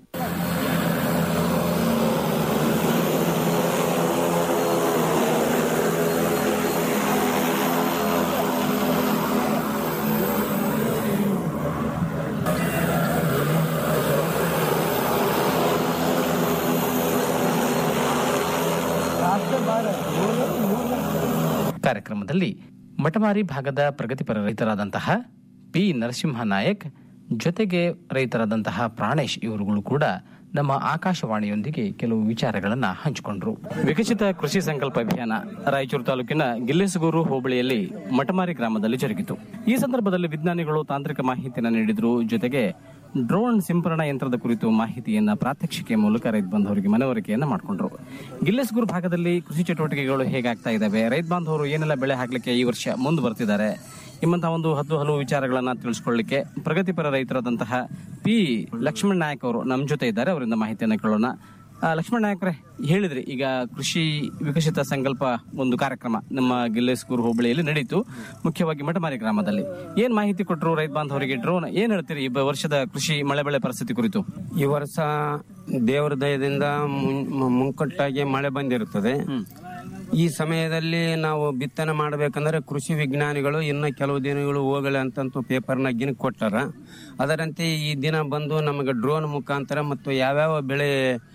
ಕಾರ್ಯಕ್ರಮದಲ್ಲಿ ಮಟಮಾರಿ ಭಾಗದ ಪ್ರಗತಿಪರ ರೈತರಾದಂತಹ ಪಿ ನರಸಿಂಹ ನಾಯಕ್ ಜೊತೆಗೆ ರೈತರಾದಂತಹ ಪ್ರಾಣೇಶ್ ಇವರುಗಳು ಕೂಡ ನಮ್ಮ ಆಕಾಶವಾಣಿಯೊಂದಿಗೆ ಕೆಲವು ವಿಚಾರಗಳನ್ನ ಹಂಚಿಕೊಂಡ್ರು ವಿಕಸಿತ ಕೃಷಿ ಸಂಕಲ್ಪ ಅಭಿಯಾನ ರಾಯಚೂರು ತಾಲೂಕಿನ ಗಿಲ್ಲೆಸಗೂರು ಹೋಬಳಿಯಲ್ಲಿ ಮಟಮಾರಿ ಗ್ರಾಮದಲ್ಲಿ ಜರುಗಿತು ಈ ಸಂದರ್ಭದಲ್ಲಿ ವಿಜ್ಞಾನಿಗಳು ತಾಂತ್ರಿಕ ಮಾಹಿತಿಯನ್ನು ನೀಡಿದ್ರು ಜೊತೆಗೆ ಡ್ರೋನ್ ಸಿಂಪರಣಾ ಯಂತ್ರದ ಕುರಿತು ಮಾಹಿತಿಯನ್ನ ಪ್ರಾತ್ಯಕ್ಷಿಕೆ ಮೂಲಕ ರೈತ ಬಾಂಧವರಿಗೆ ಮನವರಿಕೆಯನ್ನ ಮಾಡಿಕೊಂಡ್ರು ಗಿಲ್ಲೆಸ್ಗೂರು ಭಾಗದಲ್ಲಿ ಕೃಷಿ ಚಟುವಟಿಕೆಗಳು ಹೇಗಾಗ್ತಾ ಇದಾವೆ ರೈತ ಬಾಂಧವರು ಏನೆಲ್ಲ ಬೆಳೆ ಹಾಕ್ಲಿಕ್ಕೆ ಈ ವರ್ಷ ಮುಂದೆ ಬರ್ತಿದ್ದಾರೆ ನಿಮ್ಮಂತಹ ಒಂದು ಹತ್ತು ಹಲವು ವಿಚಾರಗಳನ್ನ ತಿಳಿಸ್ಕೊಳ್ಳಿಕ್ಕೆ ಪ್ರಗತಿಪರ ರೈತರಾದಂತಹ ಪಿ ಲಕ್ಷ್ಮಣ್ ನಾಯಕ್ ಅವರು ನಮ್ಮ ಜೊತೆ ಇದ್ದಾರೆ ಅವರಿಂದ ಮಾಹಿತಿಯನ್ನ ಕೇಳೋಣ ಆ, ಲಕ್ಷ್ಮಣ್ ನಾಯಕ್ರೆ ಹೇಳಿದ್ರಿ ಈಗ ಕೃಷಿ ವಿಕಸಿತ ಸಂಕಲ್ಪ ಒಂದು ಕಾರ್ಯಕ್ರಮ ನಮ್ಮ ಗಿಲ್ಲೆಸ್ಗೂರು ಹೋಬಳಿಯಲ್ಲಿ ನಡೀತು ಮುಖ್ಯವಾಗಿ ಮಟಮಾರಿ ಗ್ರಾಮದಲ್ಲಿ ಏನ್ ಮಾಹಿತಿ ಕೊಟ್ಟರು ರೈತ ಬಾಂಧವರಿಗೆ ಡ್ರೋನ್ ಏನ್ ಹೇಳ್ತೀರಿ ಈ ಬ- ವರ್ಷದ ಕೃಷಿ ಮಳೆ ಬೆಳೆ ಪರಿಸ್ಥಿತಿ ಕುರಿತು
ಈ ವರ್ಷ ದೇವರ ದಯದಿಂದ ಮುನ್- ಮ- ಮುಂಕಟ್ಟಾಗಿ ಮಳೆ ಬಂದಿರುತ್ತದೆ ಈ ಸಮಯದಲ್ಲಿ ನಾವು ಬಿತ್ತನೆ ಮಾಡಬೇಕಂದ್ರೆ ಕೃಷಿ ವಿಜ್ಞಾನಿಗಳು ಇನ್ನು ಕೆಲವು ದಿನಗಳು ಹೋಗಲಿ ಅಂತಂತೂ ಪೇಪರ್ನಾಗಿನ ಕೊಟ್ಟಾರ ಅದರಂತೆ ಈ ದಿನ ಬಂದು ನಮಗೆ ಡ್ರೋನ್ ಮುಖಾಂತರ ಮತ್ತು ಯಾವ್ಯಾವ ಬೆಳೆ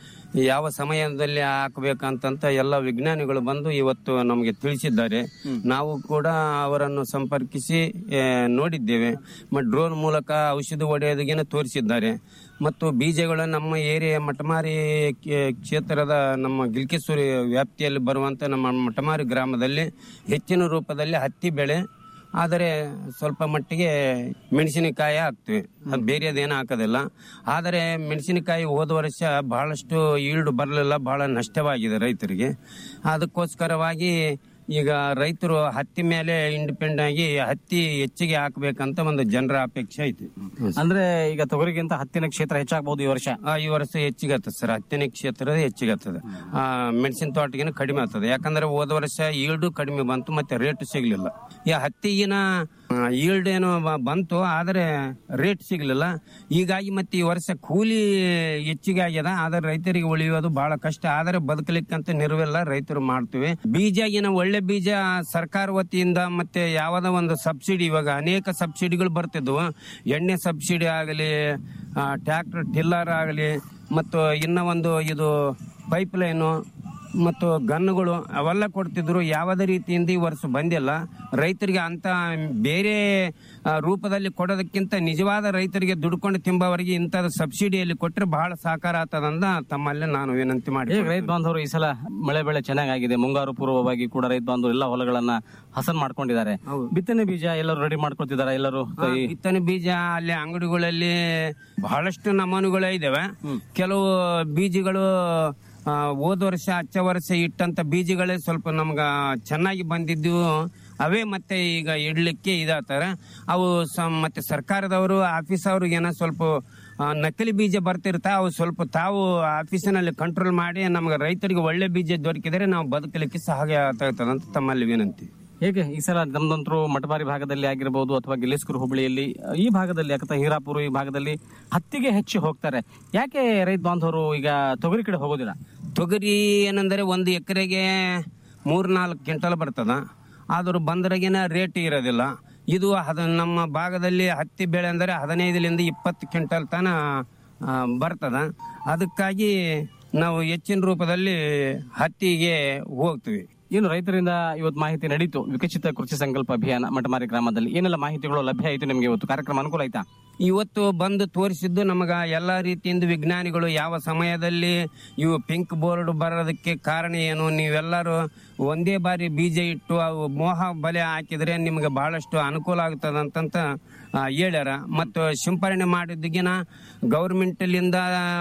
ಯಾವ ಸಮಯದಲ್ಲಿ ಹಾಕಬೇಕಂತಂತ ಎಲ್ಲ ವಿಜ್ಞಾನಿಗಳು ಬಂದು ಇವತ್ತು ನಮಗೆ ತಿಳಿಸಿದ್ದಾರೆ ನಾವು ಕೂಡ ಅವರನ್ನು ಸಂಪರ್ಕಿಸಿ ಆ, ನೋಡಿದ್ದೇವೆ ಮತ್ತು ಡ್ರೋನ್ ಮೂಲಕ ಔಷಧಿ ಹೊಡೆಯೋದಗಿನ ತೋರಿಸಿದ್ದಾರೆ ಮತ್ತು ಬೀಜಗಳು ನಮ್ಮ ಏರಿಯಾ ಮಟಮಾರಿ ಕೆ- ಕ್ಷೇತ್ರದ ನಮ್ಮ ಗಿಲ್ಕಿಸೂರಿ ವ್ಯಾಪ್ತಿಯಲ್ಲಿ ಬರುವಂತ ನಮ್ಮ ಮಟಮಾರಿ ಗ್ರಾಮದಲ್ಲಿ ಹೆಚ್ಚಿನ ರೂಪದಲ್ಲಿ ಹತ್ತಿ ಬೆಳೆ ಆದರೆ ಸ್ವಲ್ಪ ಮಟ್ಟಿಗೆ ಮೆಣಸಿನಕಾಯಿ ಹಾಕ್ತಿವಿ ಅದು ಬೇರೆದೇನು ಹಾಕೋದಿಲ್ಲ ಆದರೆ ಮೆಣಸಿನಕಾಯಿ ಹೋದ ವರ್ಷ ಬಹಳಷ್ಟು ಈಲ್ಡ್ ಬರಲಿಲ್ಲ ಬಹಳ ನಷ್ಟವಾಗಿದೆ ರೈತರಿಗೆ ಅದಕ್ಕೋಸ್ಕರವಾಗಿ ಈಗ ರೈತರು ಹತ್ತಿ ಮೇಲೆ ಇಂಡಿಪೆಂಡ್ ಆಗಿ ಹತ್ತಿ ಹೆಚ್ಚಿಗೆ ಹಾಕ್ಬೇಕಂತ ಒಂದು ಜನರ ಅಪೇಕ್ಷೆ ಐತಿ
ಅಂದ್ರೆ ಈಗ ತೊಗರಿಗಿಂತ ಹತ್ತಿನ ಕ್ಷೇತ್ರ ಹೆಚ್ಚಾಗಬಹುದು ಈ ವರ್ಷ
ಆ, ಈ ವರ್ಷ ಹೆಚ್ಚಿಗೆ ಆಗ್ತದೆ ಸರ್ ಹತ್ತಿನ ಕ್ಷೇತ್ರದ ಹೆಚ್ಚಿಗೆ ಆಗ್ತದೆ ಆ, ಮೆಣಸಿನ ತೋಟಗಿನ ಕಡಿಮೆ ಆಗ್ತದೆ ಯಾಕಂದ್ರೆ ಹೋದ ವರ್ಷ ಈಲ್ಡು ಕಡಿಮೆ ಬಂತು ಮತ್ತೆ ರೇಟ್ ಸಿಗ್ಲಿಲ್ಲ ಈ ಹತ್ತಿಗಿನ ಈಲ್ಡ್ ಏನು ಬ- ಬಂತು ಆದರೆ ರೇಟ್ ಸಿಗ್ಲಿಲ್ಲ ಹೀಗಾಗಿ ಮತ್ತೆ ಈ ವರ್ಷ ಕೂಲಿ ಹೆಚ್ಚಿಗೆ ಆಗ್ಯದ ಆದ್ರೆ ರೈತರಿಗೆ ಉಳಿಯೋದು ಬಹಳ ಕಷ್ಟ ಆದರೆ ಬದುಕಲಿಕ್ಕಂತ ನಿರ್ವೆಲ್ಲ ರೈತರು ಮಾಡ್ತೀವಿ ಬೀಜಗಿನ ಒಳ್ಳೆ ಬೀಜ ಸರ್ಕಾರ ವತಿಯಿಂದ ಮತ್ತೆ ಯಾವ್ದ ಒಂದು ಸಬ್ಸಿಡಿ ಇವಾಗ ಅನೇಕ ಸಬ್ಸಿಡಿಗಳು ಬರ್ತಿದ್ವು ಎಣ್ಣೆ ಸಬ್ಸಿಡಿ ಆಗಲಿ ಟ್ರ್ಯಾಕ್ಟರ್ ಟಿಲ್ಲರ್ ಆಗಲಿ ಮತ್ತು ಇನ್ನ ಒಂದು ಇದು ಪೈಪ್ ಲೈನು ಮತ್ತು ಗನ್ನುಗಳು ಅವೆಲ್ಲ ಕೊಡ್ತಿದ್ರು ಯಾವುದೇ ರೀತಿಯಿಂದ ಈ ವರ್ಷ ಬಂದಿಲ್ಲ ರೈತರಿಗೆ ಅಂತ ಬೇರೆ ಆ, ರೂಪದಲ್ಲಿ ಕೊಡೋದಕ್ಕಿಂತ ನಿಜವಾದ ರೈತರಿಗೆ ದುಡ್ಕೊಂಡು ತಿಂಬವರಿಗೆ ಇಂಥದ್ದು ಸಬ್ಸಿಡಿಯಲ್ಲಿ ಕೊಟ್ಟರೆ ಬಹಳ ಸಹಕಾರ ಆಗ್ತದಂದ ತಮ್ಮಲ್ಲಿ ನಾನು ವಿನಂತಿ ಮಾಡಿ
ಈಗ ರೈತ ಬಾಂಧವರು ಈ ಸಲ ಮಳೆ ಬೆಳೆ ಚೆನ್ನಾಗಿದೆ ಮುಂಗಾರು ಪೂರ್ವವಾಗಿ ಕೂಡ ರೈತ ಬಾಂಧವರು ಎಲ್ಲ ಹೊಲಗಳನ್ನ ಹಸನ್ ಮಾಡ್ಕೊಂಡಿದ್ದಾರೆ ಬಿತ್ತನೆ ಬೀಜ ಎಲ್ಲರೂ ರೆಡಿ ಮಾಡ್ಕೊಳ್ತಿದ್ದಾರೆ ಎಲ್ಲರೂ
ಆ, ಬಿತ್ತನೆ ಬೀಜ ಅಲ್ಲಿ ಅಂಗಡಿಗಳಲ್ಲಿ ಬಹಳಷ್ಟು ನಮೂನುಗಳು ಇದಾವೆ ಕೆಲವು ಬೀಜಗಳು ಆ, ಹೋದ ವರ್ಷ ಹಚ್ಚ ವರ್ಷ ಇಟ್ಟಂತ ಬೀಜಗಳೇ ಸ್ವಲ್ಪ ನಮ್ಗ ಚೆನ್ನಾಗಿ ಬಂದಿದ್ದು ಅವೇ ಮತ್ತೆ ಈಗ ಇಡ್ಲಿಕ್ಕೆ ಇದಾಗ್ತಾರೆ ಅವು ಸ- ಮತ್ತೆ ಸರ್ಕಾರದವರು ಆಫೀಸ್ ಅವ್ರಿಗೆ ಏನೋ ಸ್ವಲ್ಪ ಆ, ನಕಲಿ ಬೀಜ ಬರ್ತಿರ್ತಾ ಅವು ಸ್ವಲ್ಪ ತಾವು ಆಫೀಸಿನಲ್ಲಿ ಕಂಟ್ರೋಲ್ ಮಾಡಿ ನಮ್ಗೆ ರೈತರಿಗೆ ಒಳ್ಳೆ ಬೀಜ ದೊರಕಿದರೆ ನಾವು ಬದುಕಲಿಕ್ಕೆ ಸಹಾಯ ಆಗ್ತದಂತ ತಮ್ಮಲ್ಲಿ ವಿನಂತಿ
ಹೇಗೆ ಈ ಸಲ ನಮ್ದಂತರೂ ಮಟಬಾರಿ ಭಾಗದಲ್ಲಿ ಆಗಿರಬಹುದು ಅಥವಾ ಗಿಲೇಸ್ಕೂರು ಹುಬ್ಬಳ್ಳಿಯಲ್ಲಿ ಈ ಭಾಗದಲ್ಲಿ ಯಾಕಂತ ಹೀರಾಪುರ ಈ ಭಾಗದಲ್ಲಿ ಹತ್ತಿಗೆ ಹೆಚ್ಚು ಹೋಗ್ತಾರೆ ಯಾಕೆ ರೈತ ಬಾಂಧವರು ಈಗ ತೊಗರಿ ಕಡೆ ಹೋಗೋದಿಲ್ಲ
ತೊಗರಿ ಏನಂದರೆ ಒಂದು ಎಕರೆಗೆ ಮೂರ್ನಾಲ್ಕು ಕ್ವಿಂಟಲ್ ಬರ್ತದ ಆದರೂ ಬಂದರಗಿನ ರೇಟ್ ಇರೋದಿಲ್ಲ ಇದು ಹದ ನಮ್ಮ ಭಾಗದಲ್ಲಿ ಹತ್ತಿ ಬೆಳೆ ಅಂದರೆ ಹದಿನೈದರಿಂದ ಇಪ್ಪತ್ತು ಕ್ವಿಂಟಲ್ ತನ ಆ, ಬರ್ತದ ಅದಕ್ಕಾಗಿ ನಾವು ಹೆಚ್ಚಿನ ರೂಪದಲ್ಲಿ ಹತ್ತಿಗೆ ಹೋಗ್ತೀವಿ
ಏನು ರೈತರಿಂದ ಇವತ್ತು ಮಾಹಿತಿ ನಡೀತು ವಿಕಸಿತ ಕೃಷಿ ಸಂಕಲ್ಪ ಅಭಿಯಾನ ಮಟಮಾರಿ ಗ್ರಾಮದಲ್ಲಿ ಏನೆಲ್ಲ ಮಾಹಿತಿಗಳು ಲಭ್ಯ ಆಯಿತು ನಿಮಗೆ ಇವತ್ತು ಕಾರ್ಯಕ್ರಮ ಅನುಕೂಲ ಆಯ್ತಾ
ಇವತ್ತು ಬಂದು ತೋರಿಸಿದ್ದು ನಮಗ ಎಲ್ಲ ರೀತಿಯಿಂದ ವಿಜ್ಞಾನಿಗಳು ಯಾವ ಸಮಯದಲ್ಲಿ ಇವು ಪಿಂಕ್ ಬೋರ್ಡ್ ಬರೋದಕ್ಕೆ ಕಾರಣ ಏನು ನೀವೆಲ್ಲರೂ ಒಂದೇ ಬಾರಿ ಬೀಜ ಇಟ್ಟು ಅವು ಮೋಹ ಬಲೆ ಹಾಕಿದ್ರೆ ನಿಮಗೆ ಬಹಳಷ್ಟು ಅನುಕೂಲ ಆಗ್ತದಂತಂತ ಆ, ಹೇಳ್ಯಾರ ಮತ್ತು ಸಿಂಪರಣೆ ಮಾಡಿದ್ದಗಿನ ಗೌರ್ಮೆಂಟಲ್ಲಿಂದ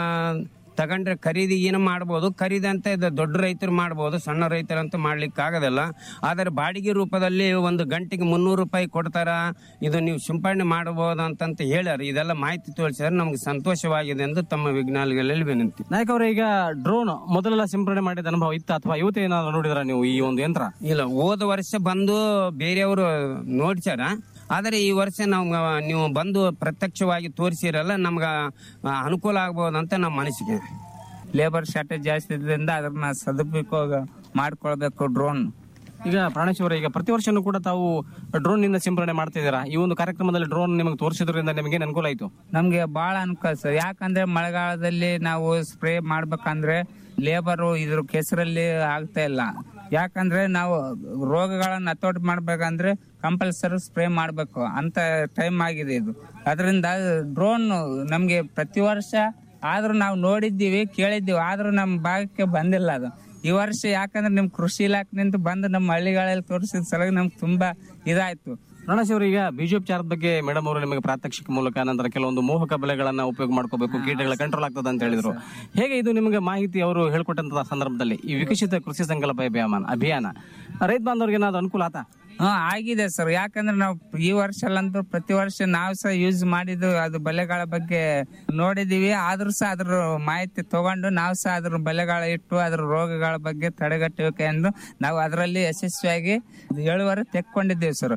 ತಗೊಂಡ್ರೆ ಖರೀದಿ ಏನು ಮಾಡ್ಬೋದು ಖರೀದಿ ಅಂತ ಇದು ದೊಡ್ಡ ರೈತರು ಮಾಡ್ಬೋದು ಸಣ್ಣ ರೈತರಂತೂ ಮಾಡ್ಲಿಕ್ಕೆ ಆಗೋದಿಲ್ಲ ಆದರೆ ಬಾಡಿಗೆ ರೂಪದಲ್ಲಿ ಒಂದು ಗಂಟೆಗೆ ಮುನ್ನೂರು ರೂಪಾಯಿ ಕೊಡ್ತಾರ ಇದು ನೀವು ಸಿಂಪರಣೆ ಮಾಡಬಹುದು ಅಂತಂತ ಹೇಳ್ಯಾರ ಇದೆಲ್ಲ ಮಾಹಿತಿ ತೋರಿಸಿದ್ರೆ ನಮ್ಗೆ ಸಂತೋಷವಾಗಿದೆ ಎಂದು ತಮ್ಮ ವಿಜ್ಞಾನಿಗಳಲ್ಲಿ ವಿನಂತಿ
ನಾಯಕ್ ಅವರೇ ಈಗ ಡ್ರೋನ್ ಮೊದಲೆಲ್ಲ ಸಿಂಪರಣೆ ಮಾಡಿದ ಅನುಭವ ಇತ್ತ ಅಥವಾ ಇವತ್ತು ಏನಾದ್ರು ನೋಡಿದ್ರ ನೀವು ಈ ಒಂದು ಯಂತ್ರ
ಇಲ್ಲ ಹೋದ ವರ್ಷ ಬಂದು ಬೇರೆಯವರು ನೋಡ್ಸ್ಯಾರ ಆದರೆ ಈ ವರ್ಷ ನಾವು ನೀವು ಬಂದು ಪ್ರತ್ಯಕ್ಷವಾಗಿ ತೋರಿಸಿರಲ್ಲ ನಮ್ಗೆ ಆ, ಅನುಕೂಲ ಆಗ್ಬೋದಂತ ನಮ್ಮ ಮನಸ್ಸಿಗೆ
ಲೇಬರ್ ಶಾರ್ಟೇಜ್ ಜಾಸ್ತಿ ಇದ್ರಿಂದ ಅದನ್ನ ಸದುಪಯೋಗ ಮಾಡ್ಕೊಳ್ಬೇಕು ಡ್ರೋನ್
ಈಗ ಪ್ರಾಣೇಶ್ವರ ಈಗ ಪ್ರತಿ ವರ್ಷನೂ ಕೂಡ ತಾವು ಡ್ರೋನ್ ನಿಂದ ಸಿಂಪರಣೆ ಮಾಡ್ತಿದ್ದೀರಾ ಈ ಒಂದು ಕಾರ್ಯಕ್ರಮದಲ್ಲಿ ಡ್ರೋನ್ ನಿಮಗೆ ತೋರಿಸಿದ್ರಿಂದ ನಿಮಗೆ ಏನ್ ಅನುಕೂಲ ಆಯ್ತು
ನಮ್ಗೆ ಬಹಳ ಅನುಕೂಲ ಸರ್ ಯಾಕಂದ್ರೆ ಮಳೆಗಾಲದಲ್ಲಿ ನಾವು ಸ್ಪ್ರೇ ಮಾಡ್ಬೇಕಂದ್ರೆ ಲೇಬರು ಇದ್ರ ಕೆಸರಲ್ಲಿ ಆಗ್ತಾ ಇಲ್ಲ ಯಾಕಂದ್ರೆ ನಾವು ರೋಗಗಳನ್ನ ಹತೋಟಿ ಮಾಡ್ಬೇಕಂದ್ರೆ ಕಂಪಲ್ಸರಿ ಸ್ಪ್ರೇ ಮಾಡ್ಬೇಕು ಅಂತ ಟೈಮ್ ಆಗಿದೆ ಇದು ಅದರಿಂದ ಡ್ರೋನ್ ನಮ್ಗೆ ಪ್ರತಿ ವರ್ಷ ಆದ್ರೂ ನಾವು ನೋಡಿದ್ದೀವಿ ಕೇಳಿದ್ದೀವಿ ಆದ್ರೂ ನಮ್ಮ ಭಾಗಕ್ಕೆ ಬಂದಿಲ್ಲ ಅದು ಈ ವರ್ಷ ಯಾಕಂದ್ರೆ ನಿಮ್ ಕೃಷಿ ಇಲಾಖೆನಿಂದ ಬಂದು ನಮ್ಮ ಹಳ್ಳಿಗಳಲ್ಲಿ ತೋರಿಸಿದ ಸಲುವಾಗಿ ನಮ್ಗೆ ತುಂಬಾ ಇದಾಯ್ತು
ಪ್ರಾಣೇಶ್ ಅವರು ಈಗ ಬೀಜೋಪಚಾರದ ಬಗ್ಗೆ ಮೇಡಮ್ ಅವರು ನಿಮಗೆ ಪ್ರಾತ್ಯಕ್ಷಿಕ ಮೂಲಕ ನಂತರ ಕೆಲವೊಂದು ಮೋಹಕ ಬೆಳೆಗಳನ್ನ ಉಪಯೋಗ ಮಾಡ್ಕೋಬೇಕು ಕೀಟಗಳ ಕಂಟ್ರೋಲ್ ಆಗ್ತದೆ ಅಂತ ಹೇಳಿದ್ರು ಹೇಗೆ ಇದು ನಿಮಗೆ ಮಾಹಿತಿ ಅವರು ಹೇಳ್ಕೊಟ್ಟಂತ ಸಂದರ್ಭದಲ್ಲಿ ಈ ವಿಕಸಿತ ಕೃಷಿ ಸಂಕಲ್ಪ ಅಭಿಯಾನ ಅಭಿಯಾನ ರೈತ ಬಾಂಧವರಿಗೆ ಏನಾದ್ರು ಅನುಕೂಲ ಆತಾ
ಹಾ ಆಗಿದೆ ಸರ್ ಯಾಕಂದ್ರೆ ನಾವು ಈ ವರ್ಷ ಅಲ್ಲಂತೂ ಪ್ರತಿ ವರ್ಷ ನಾವು ಸಹ ಯೂಸ್ ಮಾಡಿದ್ದು ಅದು ಬೆಲೆಗಳ ಬಗ್ಗೆ ನೋಡಿದೀವಿ ಆದ್ರೂ ಸಹ ಅದ್ರ ಮಾಹಿತಿ ತಗೊಂಡು ನಾವು ಸಹ ಅದ್ರ ಬೆಲೆಗಳ ಇಟ್ಟು ಅದ್ರ ರೋಗಗಳ ಬಗ್ಗೆ ತಡೆಗಟ್ಟಬೇಕು ಎಂದು ನಾವು ಅದರಲ್ಲಿ ಯಶಸ್ವಿಯಾಗಿ ಇಳುವರಿ ತೆಕ್ಕೊಂಡಿದ್ದೀವಿ ಸರ್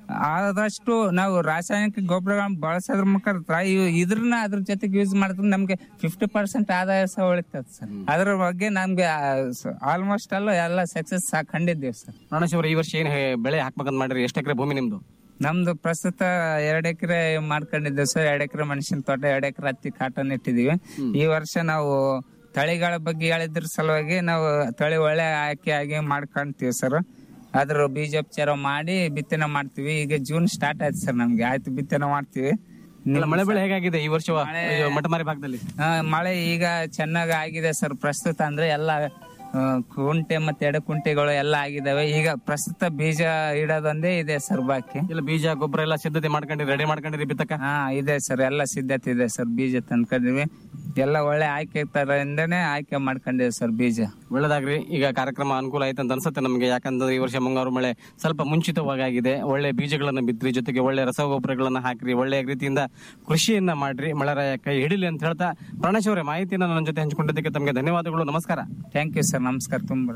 ಆದಷ್ಟು ನಾವು ರಾಸಾಯನಿಕ ಗೊಬ್ಬರಗಳನ್ನ ಬಳಸೋದ್ರ ಮುಖಾಂತರ ಇವ್- ಇದ್ರನ್ನ ಅದ್ರ ಜೊತೆಗೆ ಯೂಸ್ ಮಾಡಿದ್ರೆ ನಮ್ಗೆ ಫಿಫ್ಟಿ ಪರ್ಸೆಂಟ್ ಆದಾಯ ಸಹ ಉಳಿತದೆ ಸರ್ ಅದ್ರ ಬಗ್ಗೆ ನಮ್ಗೆ ಆಲ್ಮೋಸ್ಟ್ ಅಲ್ಲ ಎಲ್ಲ ಸಕ್ಸಸ್ ಕಂಡಿದ್ದೀವಿ ಸರ್
ಪ್ರಾಣೇಶ್ ಅವರೇ, ಈ ವರ್ಷ ಏನ್ ಹೇ- ಬೆಳೆ ಹಾಕ್ಬೇಕಂತ ಮಾಡ್ರಿ ಎಷ್ಟು ಎಕರೆ ಭೂಮಿ ನಿಮ್ದು
ನಮ್ದು ಪ್ರಸ್ತುತ ಎರಡ್ ಎಕರೆ ಮಾಡ್ಕೊಂಡಿದ್ದೇವೆ ಸರ್ ಎರಡ್ ಎಕರೆ ಮೆಣಸಿನ ತೋಟ ಎರಡ್ ಎಕರೆ ಹತ್ತಿ ಕಾಟನ್ ಇಟ್ಟಿದೀವಿ ಈ ವರ್ಷ ನಾವು ತಳಿಗಳ ಬಗ್ಗೆ ಹೇಳಿದ್ರ ಸಲುವಾಗಿ ನಾವು ತಳಿ ಒಳ್ಳೆ ಆಯ್ಕೆ ಆಗಿ ಮಾಡ್ಕೊಂತೀವಿ ಸರ್ ಅದ್ರ ಬೀಜೋಪಚಾರ ಮಾಡಿ ಬಿತ್ತನೆ ಮಾಡ್ತೀವಿ ಈಗ ಜೂನ್ ಸ್ಟಾರ್ಟ್ ಆಯ್ತು ಸರ್ ನಮ್ಗೆ ಆಯ್ತು ಬಿತ್ತನೆ ಮಾಡ್ತೀವಿ
ಅಲ್ಲ, ಮಳೆ ಬೆಳೆ ಹೇಗಾಗಿದೆ ಈ ವರ್ಷ ಮಟಮಾರಿ ಭಾಗದಲ್ಲಿ
ಆ, ಮಳೆ ಈಗ ಚೆನ್ನಾಗಿ ಆಗಿದೆ ಸರ್ ಪ್ರಸ್ತುತ ಅಂದ್ರೆ ಎಲ್ಲ ಆ, ಕುಂಟೆ ಮತ್ತೆ ಎಡಕುಂಟೆಗಳು ಎಲ್ಲ ಆಗಿದಾವೆ ಈಗ ಪ್ರಸ್ತುತ ಬೀಜ ಇಡೋದೊಂದೇ ಇದೆ ಸರ್ ಬಾಕಿ
ಇಲ್ಲ ಬೀಜ ಗೊಬ್ಬರ ಎಲ್ಲ ಸಿದ್ಧತೆ ಮಾಡ್ಕೊಂಡಿರಿ ರೆಡಿ ಮಾಡ್ಕೊಂಡಿರಿ ಬಿತ್ತಕ
ಹಾ ಇದೆ ಸರ್ ಎಲ್ಲ ಸಿದ್ಧತೆ ಇದೆ ಸರ್ ಬೀಜ ತಂದ್ಕೊಂಡಿವಿ ಎಲ್ಲ ಒಳ್ಳೆ ಆಯ್ಕೆ ತರದಿಂದನೇ ಆಯ್ಕೆ ಮಾಡ್ಕೊಂಡಿವಿ ಸರ್ ಬೀಜ
ಒಳ್ಳೇದಾಗ್ರಿ ಈಗ ಕಾರ್ಯಕ್ರಮ ಅನುಕೂಲ ಆಯ್ತು ಅಂತ ಅನ್ಸುತ್ತೆ ನಮಗೆ ಯಾಕಂದ್ರೆ ಈ ವರ್ಷ ಮುಂಗಾರು ಮಳೆ ಸ್ವಲ್ಪ ಮುಂಚಿತವಾಗಿ ಆಗಿದೆ ಒಳ್ಳೆ ಬೀಜಗಳನ್ನ ಬಿತ್ರಿ ಜೊತೆಗೆ ಒಳ್ಳೆ ರಸಗೊಬ್ಬರಗಳನ್ನ ಹಾಕ್ರಿ ಒಳ್ಳೆ ರೀತಿಯಿಂದ ಕೃಷಿಯನ್ನ ಮಾಡ್ರಿ ಮಳೆರಾಯ ಕೈ ಹಿಡಿಲಿ ಅಂತ ಹೇಳ್ತಾ ಪ್ರಾಣೇಶ್ ಅವರೇ ಮಾಹಿತಿಯನ್ನ ನನ್ನ ಜೊತೆ ಹಂಚಿಕೊಂಡಿದ್ದಕ್ಕೆ ತಮಗೆ ಧನ್ಯವಾದಗಳು ನಮಸ್ಕಾರ
ಥ್ಯಾಂಕ್ ಯು ಸರ್ ನಮಸ್ಕಾರ ತುಂಬ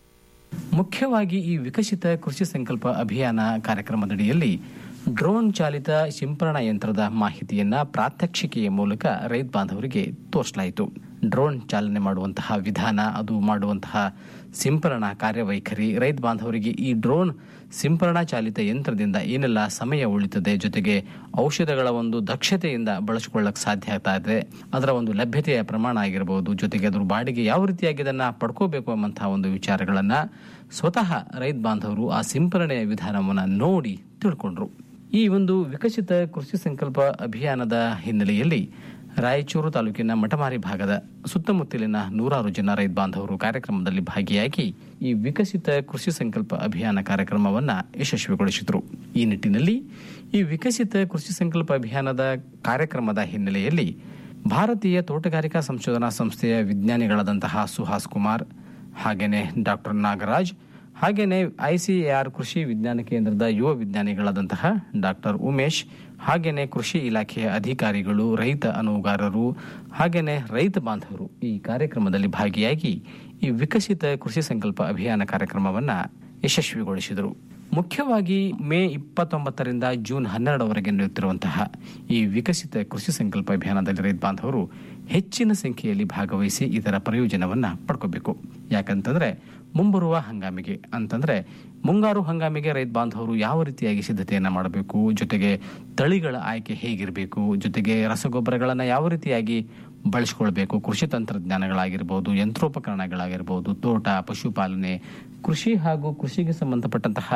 ಮುಖ್ಯವಾಗಿ ಈ ವಿಕಸಿತ ಕೃಷಿ ಸಂಕಲ್ಪ ಅಭಿಯಾನ ಕಾರ್ಯಕ್ರಮದಡಿಯಲ್ಲಿ ಡ್ರೋನ್ ಚಾಲಿತ ಸಿಂಪರಣಾ ಯಂತ್ರದ ಮಾಹಿತಿಯನ್ನ ಪ್ರಾತ್ಯಕ್ಷಿಕೆಯ ಮೂಲಕ ರೈತ ಬಾಂಧವರಿಗೆ ತೋರಿಸಲಾಯಿತು ಡ್ರೋನ್ ಚಾಲನೆ ಮಾಡುವಂತಹ ವಿಧಾನ ಅದು ಮಾಡುವಂತಹ ಸಿಂಪರಣಾ ಕಾರ್ಯವೈಖರಿ ರೈತ ಬಾಂಧವರಿಗೆ ಈ ಡ್ರೋನ್ ಸಿಂಪರಣಾ ಚಾಲಿತ ಯಂತ್ರದಿಂದ ಏನೆಲ್ಲ ಸಮಯ ಉಳಿತದೆ ಜೊತೆಗೆ ಔಷಧಗಳ ಒಂದು ದಕ್ಷತೆಯಿಂದ ಬಳಸಿಕೊಳ್ಳಕ್ಕೆ ಸಾಧ್ಯ ಆಗ್ತಾ ಇದೆ ಅದರ ಒಂದು ಲಭ್ಯತೆಯ ಪ್ರಮಾಣ ಆಗಿರಬಹುದು ಜೊತೆಗೆ ಅದ್ರ ಬಾಡಿಗೆ ಯಾವ ರೀತಿಯಾಗಿ ಇದನ್ನ ಪಡ್ಕೋಬೇಕು ಎಂಬಂತಹ ಒಂದು ವಿಚಾರಗಳನ್ನ ಸ್ವತಃ ರೈತ ಬಾಂಧವರು ಆ ಸಿಂಪರಣೆಯ ವಿಧಾನವನ್ನ ನೋಡಿ ತಿಳ್ಕೊಂಡ್ರು ಈ ಒಂದು ವಿಕಸಿತ ಕೃಷಿ ಸಂಕಲ್ಪ ಅಭಿಯಾನದ ಹಿನ್ನೆಲೆಯಲ್ಲಿ ರಾಯಚೂರು ತಾಲೂಕಿನ ಮಟಮಾರಿ ಭಾಗದ ಸುತ್ತಮುತ್ತಲಿನ ನೂರಾರು ಜನ ರೈತ ಬಾಂಧವರು ಕಾರ್ಯಕ್ರಮದಲ್ಲಿ ಭಾಗಿಯಾಗಿ ಈ ವಿಕಸಿತ ಕೃಷಿ ಸಂಕಲ್ಪ ಅಭಿಯಾನ ಕಾರ್ಯಕ್ರಮವನ್ನ ಯಶಸ್ವಿಗೊಳಿಸಿದರು ಈ ನಿಟ್ಟಿನಲ್ಲಿ ಈ ವಿಕಸಿತ ಕೃಷಿ ಸಂಕಲ್ಪ ಅಭಿಯಾನದ ಕಾರ್ಯಕ್ರಮದ ಹಿನ್ನೆಲೆಯಲ್ಲಿ ಭಾರತೀಯ ತೋಟಗಾರಿಕಾ ಸಂಶೋಧನಾ ಸಂಸ್ಥೆಯ ವಿಜ್ಞಾನಿಗಳಾದಂತಹ ಸುಹಾಸ್ ಕುಮಾರ್ ಹಾಗೇನೆ ಡಾಕ್ಟರ್ ನಾಗರಾಜ್ ಹಾಗೇನೆ ಐಸಿಎಆರ್ ಕೃಷಿ ವಿಜ್ಞಾನ ಕೇಂದ್ರದ ಯುವ ವಿಜ್ಞಾನಿಗಳಾದಂತಹ ಡಾಕ್ಟರ್ ಉಮೇಶ್ ಹಾಗೇನೆ ಕೃಷಿ ಇಲಾಖೆಯ ಅಧಿಕಾರಿಗಳು ರೈತ ಅನುಗಾರರು ಹಾಗೇನೆ ರೈತ ಬಾಂಧವರು ಈ ಕಾರ್ಯಕ್ರಮದಲ್ಲಿ ಭಾಗಿಯಾಗಿ ಈ ವಿಕಸಿತ ಕೃಷಿ ಸಂಕಲ್ಪ ಅಭಿಯಾನ ಕಾರ್ಯಕ್ರಮವನ್ನ ಯಶಸ್ವಿಗೊಳಿಸಿದರು ಮುಖ್ಯವಾಗಿ ಮೇ ಇಪ್ಪತ್ತೊಂಬತ್ತರಿಂದ ಜೂನ್ ಹನ್ನೆರಡರವರೆಗೆ ನಡೆಯುತ್ತಿರುವಂತಹ ಈ ವಿಕಸಿತ ಕೃಷಿ ಸಂಕಲ್ಪ ಅಭಿಯಾನದಲ್ಲಿ ರೈತ ಬಾಂಧವರು ಹೆಚ್ಚಿನ ಸಂಖ್ಯೆಯಲ್ಲಿ ಭಾಗವಹಿಸಿ ಇದರ ಪ್ರಯೋಜನವನ್ನ ಪಡ್ಕೋಬೇಕು ಯಾಕಂತಂದ್ರೆ ಮುಂಬರುವ ಹಂಗಾಮಿಗೆ ಅಂತಂದ್ರೆ ಮುಂಗಾರು ಹಂಗಾಮಿಗೆ ರೈತ ಬಾಂಧವರು ಯಾವ ರೀತಿಯಾಗಿ ಸಿದ್ಧತೆಯನ್ನ ಮಾಡಬೇಕು ಜೊತೆಗೆ ತಳಿಗಳ ಆಯ್ಕೆ ಹೇಗಿರಬೇಕು ಜೊತೆಗೆ ರಸಗೊಬ್ಬರಗಳನ್ನ ಯಾವ ರೀತಿಯಾಗಿ ಬಳಸಿಕೊಳ್ಬೇಕು ಕೃಷಿ ತಂತ್ರಜ್ಞಾನಗಳಾಗಿರ್ಬೋದು ಯಂತ್ರೋಪಕರಣಗಳಾಗಿರ್ಬೋದು ತೋಟ ಪಶುಪಾಲನೆ ಕೃಷಿ ಹಾಗೂ ಕೃಷಿಗೆ ಸಂಬಂಧಪಟ್ಟಂತಹ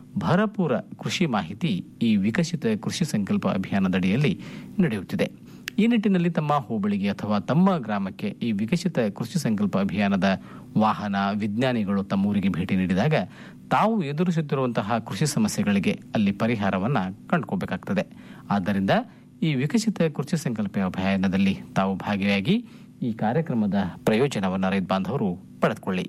ಭರಪೂರ ಕೃಷಿ ಮಾಹಿತಿ ಈ ವಿಕಸಿತ ಕೃಷಿ ಸಂಕಲ್ಪ ಅಭಿಯಾನದಡಿಯಲ್ಲಿ ನಡೆಯುತ್ತಿದೆ ಈ ನಿಟ್ಟಿನಲ್ಲಿ ತಮ್ಮ ಹೋಬಳಿಗೆ ಅಥವಾ ತಮ್ಮ ಗ್ರಾಮಕ್ಕೆ ಈ ವಿಕಸಿತ ಕೃಷಿ ಸಂಕಲ್ಪ ಅಭಿಯಾನದ ವಾಹನ ವಿಜ್ಞಾನಿಗಳು ತಮ್ಮೂರಿಗೆ ಭೇಟಿ ನೀಡಿದಾಗ ತಾವು ಎದುರಿಸುತ್ತಿರುವಂತಹ ಕೃಷಿ ಸಮಸ್ಯೆಗಳಿಗೆ ಅಲ್ಲಿ ಪರಿಹಾರವನ್ನ ಕಂಡುಕೋಬೇಕಾಗ್ತದೆ ಆದ್ದರಿಂದ ಈ ವಿಕಸಿತ ಕೃಷಿ ಸಂಕಲ್ಪ ಅಭಿಯಾನದಲ್ಲಿ ತಾವು ಭಾಗಿಯಾಗಿ ಈ ಕಾರ್ಯಕ್ರಮದ ಪ್ರಯೋಜನವನ್ನು ರೈತ ಬಾಂಧವರು ಪಡೆದುಕೊಳ್ಳಿ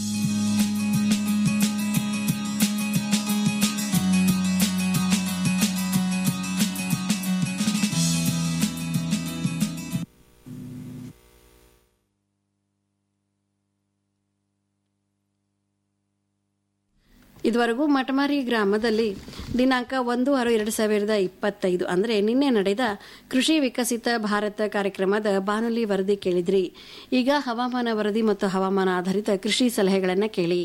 ಇದುವರೆಗೂ ಮಟಮಾರಿ ಗ್ರಾಮದಲ್ಲಿ ದಿನಾಂಕ ಒಂದು ಆರು ಎರಡು ಸಾವಿರದ ಇಪ್ಪತ್ತೈದು ಅಂದರೆ ನಿನ್ನೆ ನಡೆದ ಕೃಷಿ ವಿಕಸಿತ ಭಾರತ ಕಾರ್ಯಕ್ರಮದ ಬಾನುಲಿ ವರದಿ ಕೇಳಿದ್ರಿ ಈಗ ಹವಾಮಾನ ವರದಿ ಮತ್ತು ಹವಾಮಾನ ಆಧಾರಿತ ಕೃಷಿ ಸಲಹೆಗಳನ್ನು ಕೇಳಿ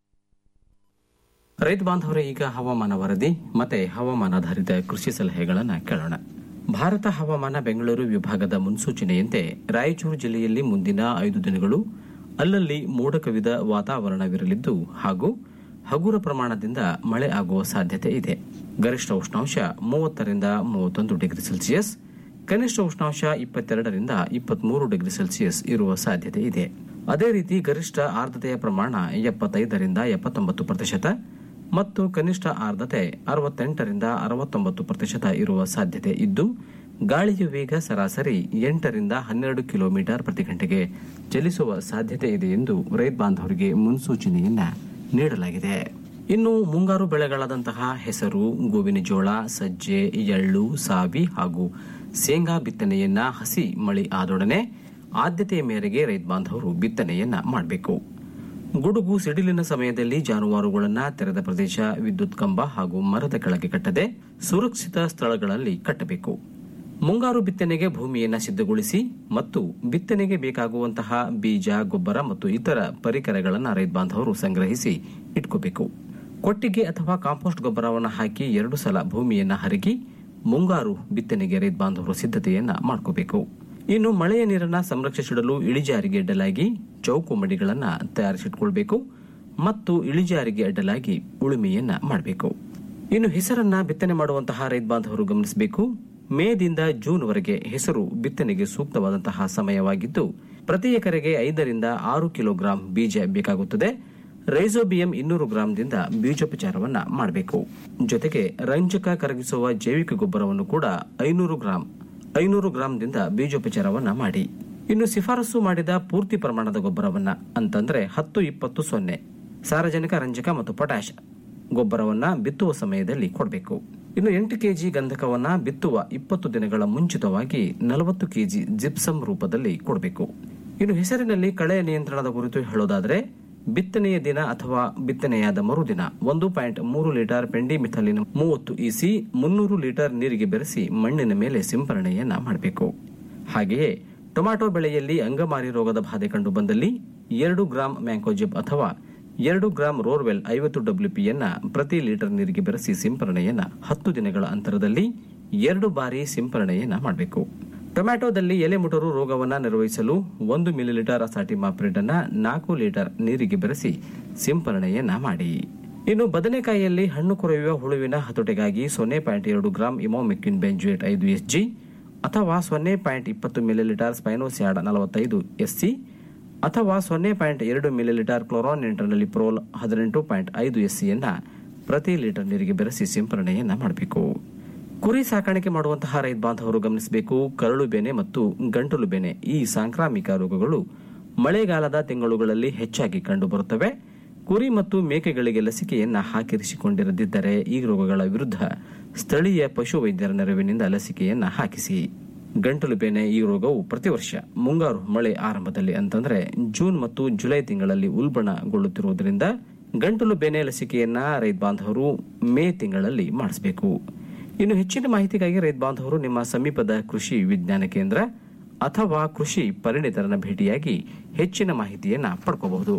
ರೈತ ಬಾಂಧವರೇ ಈಗ ಹವಾಮಾನ ವರದಿ ಮತ್ತೆ ಹವಾಮಾನಾಧಾರಿತ ಕೃಷಿ ಸಲಹೆಗಳನ್ನು ಕೇಳೋಣ ಭಾರತ ಹವಾಮಾನ ಬೆಂಗಳೂರು ವಿಭಾಗದ ಮುನ್ಸೂಚನೆಯಂತೆ ರಾಯಚೂರು ಜಿಲ್ಲೆಯಲ್ಲಿ ಮುಂದಿನ ಐದು ದಿನಗಳು ಅಲ್ಲಲ್ಲಿ ಮೋಡ ಕವಿದ ವಾತಾವರಣವಿರಲಿದ್ದು ಹಾಗೂ ಹಗುರ ಪ್ರಮಾಣದಿಂದ ಮಳೆ ಆಗುವ ಸಾಧ್ಯತೆ ಇದೆ ಗರಿಷ್ಠ ಉಷ್ಣಾಂಶ ಮೂವತ್ತರಿಂದ ಮೂವತ್ತೊಂದು ಡಿಗ್ರಿ ಸೆಲ್ಸಿಯಸ್ ಕನಿಷ್ಠ ಉಷ್ಣಾಂಶ ಇಪ್ಪತ್ತೆರಡರಿಂದ ಇಪ್ಪತ್ಮೂರು ಡಿಗ್ರಿ ಸೆಲ್ಸಿಯಸ್ ಇರುವ ಸಾಧ್ಯತೆ ಇದೆ ಅದೇ ರೀತಿ ಗರಿಷ್ಠ ಆರ್ದ್ರತೆಯ ಪ್ರಮಾಣ ಎಪ್ಪತ್ತೈದರಿಂದ ಎಪ್ಪತ್ತೊಂಬತ್ತು ಪ್ರತಿಶತ ಮತ್ತು ಕನಿಷ್ಠ ಆರ್ದ್ರತೆ ಅರವತ್ತೆಂಟರಿಂದ ಅರವತ್ತೊಂಬತ್ತು ಪ್ರತಿಶತ ಇರುವ ಸಾಧ್ಯತೆ ಇದ್ದು ಗಾಳಿಯ ವೇಗ ಸರಾಸರಿ ಎಂಟರಿಂದ ಹನ್ನೆರಡು ಕಿಲೋಮೀಟರ್ ಪ್ರತಿ ಗಂಟೆಗೆ ಚಲಿಸುವ ಸಾಧ್ಯತೆ ಇದೆ ಎಂದು ರೈತ ಬಾಂಧವರಿಗೆ ಮುನ್ಸೂಚನೆಯನ್ನ ನೀಡಲಾಗಿದೆ ಇನ್ನು ಮುಂಗಾರು ಬೆಳೆಗಳಾದಂತಹ ಹೆಸರು ಗೋವಿನ ಜೋಳ ಸಜ್ಜೆ ಎಳ್ಳು ಸಾವಿ ಹಾಗೂ ಶೇಂಗಾ ಬಿತ್ತನೆಯನ್ನ ಹಸಿ ಮಳೆ ಆದೊಡನೆ ಆದ್ಯತೆಯ ಮೇರೆಗೆ ರೈತ ಬಾಂಧವರು ಬಿತ್ತನೆಯನ್ನ ಮಾಡಬೇಕು ಗುಡುಗು ಸಿಡಿಲಿನ ಸಮಯದಲ್ಲಿ ಜಾನುವಾರುಗಳನ್ನು ತೆರೆದ ಪ್ರದೇಶ ವಿದ್ಯುತ್ ಕಂಬ ಹಾಗೂ ಮರದ ಕೆಳಗೆ ಕಟ್ಟದೆ ಸುರಕ್ಷಿತ ಸ್ಥಳಗಳಲ್ಲಿ ಕಟ್ಟಬೇಕು ಮುಂಗಾರು ಬಿತ್ತನೆಗೆ ಭೂಮಿಯನ್ನು ಸಿದ್ಧಗೊಳಿಸಿ ಮತ್ತು ಬಿತ್ತನೆಗೆ ಬೇಕಾಗುವಂತಹ ಬೀಜ ಗೊಬ್ಬರ ಮತ್ತು ಇತರ ಪರಿಕರಗಳನ್ನು ರೈತ ಬಾಂಧವರು ಸಂಗ್ರಹಿಸಿ ಇಟ್ಕೋಬೇಕು ಕೊಟ್ಟಿಗೆ ಅಥವಾ ಕಾಂಪೋಸ್ಟ್ ಗೊಬ್ಬರವನ್ನು ಹಾಕಿ ಎರಡು ಸಲ ಭೂಮಿಯನ್ನು ಹರಗಿ ಮುಂಗಾರು ಬಿತ್ತನೆಗೆ ರೈತ ಬಾಂಧವರು ಸಿದ್ಧತೆಯನ್ನ ಮಾಡ್ಕೋಬೇಕು ಇನ್ನು ಮಳೆಯ ನೀರನ್ನ ಸಂರಕ್ಷಿಸಿಡಲು ಇಳಿಜಾರಿಗೆ ಅಡ್ಡಲಾಗಿ ಚೌಕು ಮಡಿಗಳನ್ನ ತಯಾರಿಸಿಟ್ಕೊಳ್ಬೇಕು ಮತ್ತು ಇಳಿಜಾರಿಗೆ ಅಡ್ಡಲಾಗಿ ಉಳುಮೆಯನ್ನ ಮಾಡಬೇಕು ಇನ್ನು ಹೆಸರನ್ನ ಬಿತ್ತನೆ ಮಾಡುವಂತಹ ರೈತ ಬಾಂಧವರು ಗಮನಿಸಬೇಕು ಮೇದಿಂದ ಜೂನ್ವರೆಗೆ ಹೆಸರು ಬಿತ್ತನೆಗೆ ಸೂಕ್ತವಾದಂತಹ ಸಮಯವಾಗಿದ್ದು ಪ್ರತಿ ಎಕರೆಗೆ ಐದರಿಂದ ಆರು ಕಿಲೋಗ್ರಾಂ ಬೀಜ ಬೇಕಾಗುತ್ತದೆ ರೈಸೋಬಿಯಂ ಇನ್ನೂರು ಗ್ರಾಂದಿಂದ ಬೀಜೋಪಚಾರವನ್ನ ಮಾಡಬೇಕು ಜೊತೆಗೆ ರಂಜಕ ಕರಗಿಸುವ ಜೈವಿಕ ಗೊಬ್ಬರವನ್ನು ಕೂಡ ಐನೂರು ಗ್ರಾಂ ಐನೂರು ಗ್ರಾಂದಿಂದ ಬೀಜೋಪಚಾರವನ್ನ ಮಾಡಿ ಇನ್ನು ಶಿಫಾರಸು ಮಾಡಿದ ಪೂರ್ತಿ ಪ್ರಮಾಣದ ಗೊಬ್ಬರವನ್ನ ಅಂತಂದ್ರೆ ಹತ್ತು ಇಪ್ಪತ್ತು ಸೊನ್ನೆ ಸಾರಜನಕ ರಂಜಕ ಮತ್ತು ಪೊಟ್ಯಾಶ್ ಗೊಬ್ಬರವನ್ನ ಬಿತ್ತುವ ಸಮಯದಲ್ಲಿ ಕೊಡಬೇಕು ಇನ್ನು ಎಂಟು ಕೆಜಿ ಗಂಧಕವನ್ನ ಬಿತ್ತುವ ಇಪ್ಪತ್ತು ದಿನಗಳ ಮುಂಚಿತವಾಗಿ ನಲವತ್ತು ಕೆಜಿ ಜಿಪ್ಸಮ್ ರೂಪದಲ್ಲಿ ಕೊಡಬೇಕು ಇನ್ನು ಹೆಸರಿನಲ್ಲಿ ಕಳೆ ನಿಯಂತ್ರಣದ ಕುರಿತು ಹೇಳೋದಾದ್ರೆ ಬಿತ್ತನೆಯ ದಿನ ಅಥವಾ ಬಿತ್ತನೆಯಾದ ಮರುದಿನ ಒಂದು ಪಾಯಿಂಟ್ ಮೂರು ಲೀಟರ್ ಪೆಂಡಿಮಿಥಲಿನ ಮೂವತ್ತು ಇಸಿ ಮುನ್ನೂರು ಲೀಟರ್ ನೀರಿಗೆ ಬೆರೆಸಿ ಮಣ್ಣಿನ ಮೇಲೆ ಸಿಂಪರಣೆಯನ್ನ ಮಾಡಬೇಕು ಹಾಗೆಯೇ ಟೊಮ್ಯಾಟೊ ಬೆಳೆಯಲ್ಲಿ ಅಂಗಮಾರಿ ರೋಗದ ಬಾಧೆ ಕಂಡು ಬಂದಲ್ಲಿ ಎರಡು ಗ್ರಾಂ ಮ್ಯಾಂಕೋಜಿಬ್ ಅಥವಾ ಎರಡು ಗ್ರಾಂ ರೋರ್ವೆಲ್ ಐವತ್ತು ಡಬ್ಲ್ಯೂಪಿಯನ್ನ ಪ್ರತಿ ಲೀಟರ್ ನೀರಿಗೆ ಬೆರೆಸಿ ಸಿಂಪರಣೆಯನ್ನ ಹತ್ತು ದಿನಗಳ ಅಂತರದಲ್ಲಿ ಎರಡು ಬಾರಿ ಸಿಂಪರಣೆಯನ್ನ ಮಾಡಬೇಕು ಟೊಮ್ಯಾಟೊದಲ್ಲಿ ಎಲೆ ಮುಟರು ರೋಗವನ್ನ ನಿರ್ವಹಿಸಲು ಒಂದು ಮಿಲಿಲೀಟರ್ ಅಸಾಟಿಮಾಪ್ರಿಡ್ ಅನ್ನ ನಾಲ್ಕು ಲೀಟರ್ ನೀರಿಗೆ ಬೆರೆಸಿ ಸಿಂಪರಣೆಯನ್ನ ಮಾಡಿ ಇನ್ನು ಬದನೆಕಾಯಿಯಲ್ಲಿ ಹಣ್ಣು ಕೊರೆಯುವ ಹುಳುವಿನ ಹತೋಟಿಗಾಗಿ ಸೊನ್ನೆ ಪಾಯಿಂಟ್ ಎರಡು ಗ್ರಾಂ ಇಮೋಮೆಕ್ಕಿನ್ ಬೆಂಜುಯೇಟ್ ಐದು ಎಸ್ಜಿ ಅಥವಾ ಸೊನ್ನೆ ಪಾಯಿಂಟ್ ಇಪ್ಪತ್ತು ಮಿಲಿಲೀಟರ್ ಸ್ಪೈನೋಸ್ಯಾಡ್ ನಲವತ್ತೈದು ಎಸ್ಸಿ ಅಥವಾ ಸೊನ್ನೆ ಪಾಯಿಂಟ್ ಎರಡು ಮಿಲಿಲೀಟರ್ ಕ್ಲೋರಾನ್ ಇಂಟರ್ನಲ್ಲಿ ಪ್ರೋಲ್ ಹದಿನೆಂಟು ಪಾಯಿಂಟ್ ಐದು ಎಸ್ಸಿಯನ್ನ ಪ್ರತಿ ಲೀಟರ್ ನೀರಿಗೆ ಬೆರೆಸಿ ಸಿಂಪರಣೆಯನ್ನ ಮಾಡಬೇಕು ಕುರಿ ಸಾಕಾಣಿಕೆ ಮಾಡುವಂತಹ ರೈತ ಬಾಂಧವರು ಗಮನಿಸಬೇಕು ಕರಳು ಬೇನೆ ಮತ್ತು ಗಂಟಲು ಬೇನೆ ಈ ಸಾಂಕ್ರಾಮಿಕ ರೋಗಗಳು ಮಳೆಗಾಲದ ತಿಂಗಳುಗಳಲ್ಲಿ ಹೆಚ್ಚಾಗಿ ಕಂಡುಬರುತ್ತವೆ ಕುರಿ ಮತ್ತು ಮೇಕೆಗಳಿಗೆ ಲಸಿಕೆಯನ್ನ ಹಾಕಿರಿಸಿಕೊಂಡಿರದಿದ್ದರೆ ಈ ರೋಗಗಳ ವಿರುದ್ಧ ಸ್ಥಳೀಯ ಪಶುವೈದ್ಯರ ನೆರವಿನಿಂದ ಲಸಿಕೆಯನ್ನ ಹಾಕಿಸಿ ಗಂಟಲು ಬೇನೆ ಈ ರೋಗವು ಪ್ರತಿ ವರ್ಷ ಮುಂಗಾರು ಮಳೆ ಆರಂಭದಲ್ಲಿ ಅಂತಂದ್ರೆ ಜೂನ್ ಮತ್ತು ಜುಲೈ ತಿಂಗಳಲ್ಲಿ ಉಲ್ಬಣಗೊಳ್ಳುತ್ತಿರುವುದರಿಂದ ಗಂಟಲು ಬೇನೆ ಲಸಿಕೆಯನ್ನ ರೈತ ಬಾಂಧವರು ಮೇ ತಿಂಗಳಲ್ಲಿ ಮಾಡಿಸಬೇಕು ಇನ್ನು ಹೆಚ್ಚಿನ ಮಾಹಿತಿಗಾಗಿ ರೈತ ಬಾಂಧವರು ನಿಮ್ಮ ಸಮೀಪದ ಕೃಷಿ ವಿಜ್ಞಾನ ಕೇಂದ್ರ ಅಥವಾ ಕೃಷಿ ಪರಿಣಿತರನ್ನ ಭೇಟಿಯಾಗಿ ಹೆಚ್ಚಿನ ಮಾಹಿತಿಯನ್ನ ಪಡ್ಕೋಬಹುದು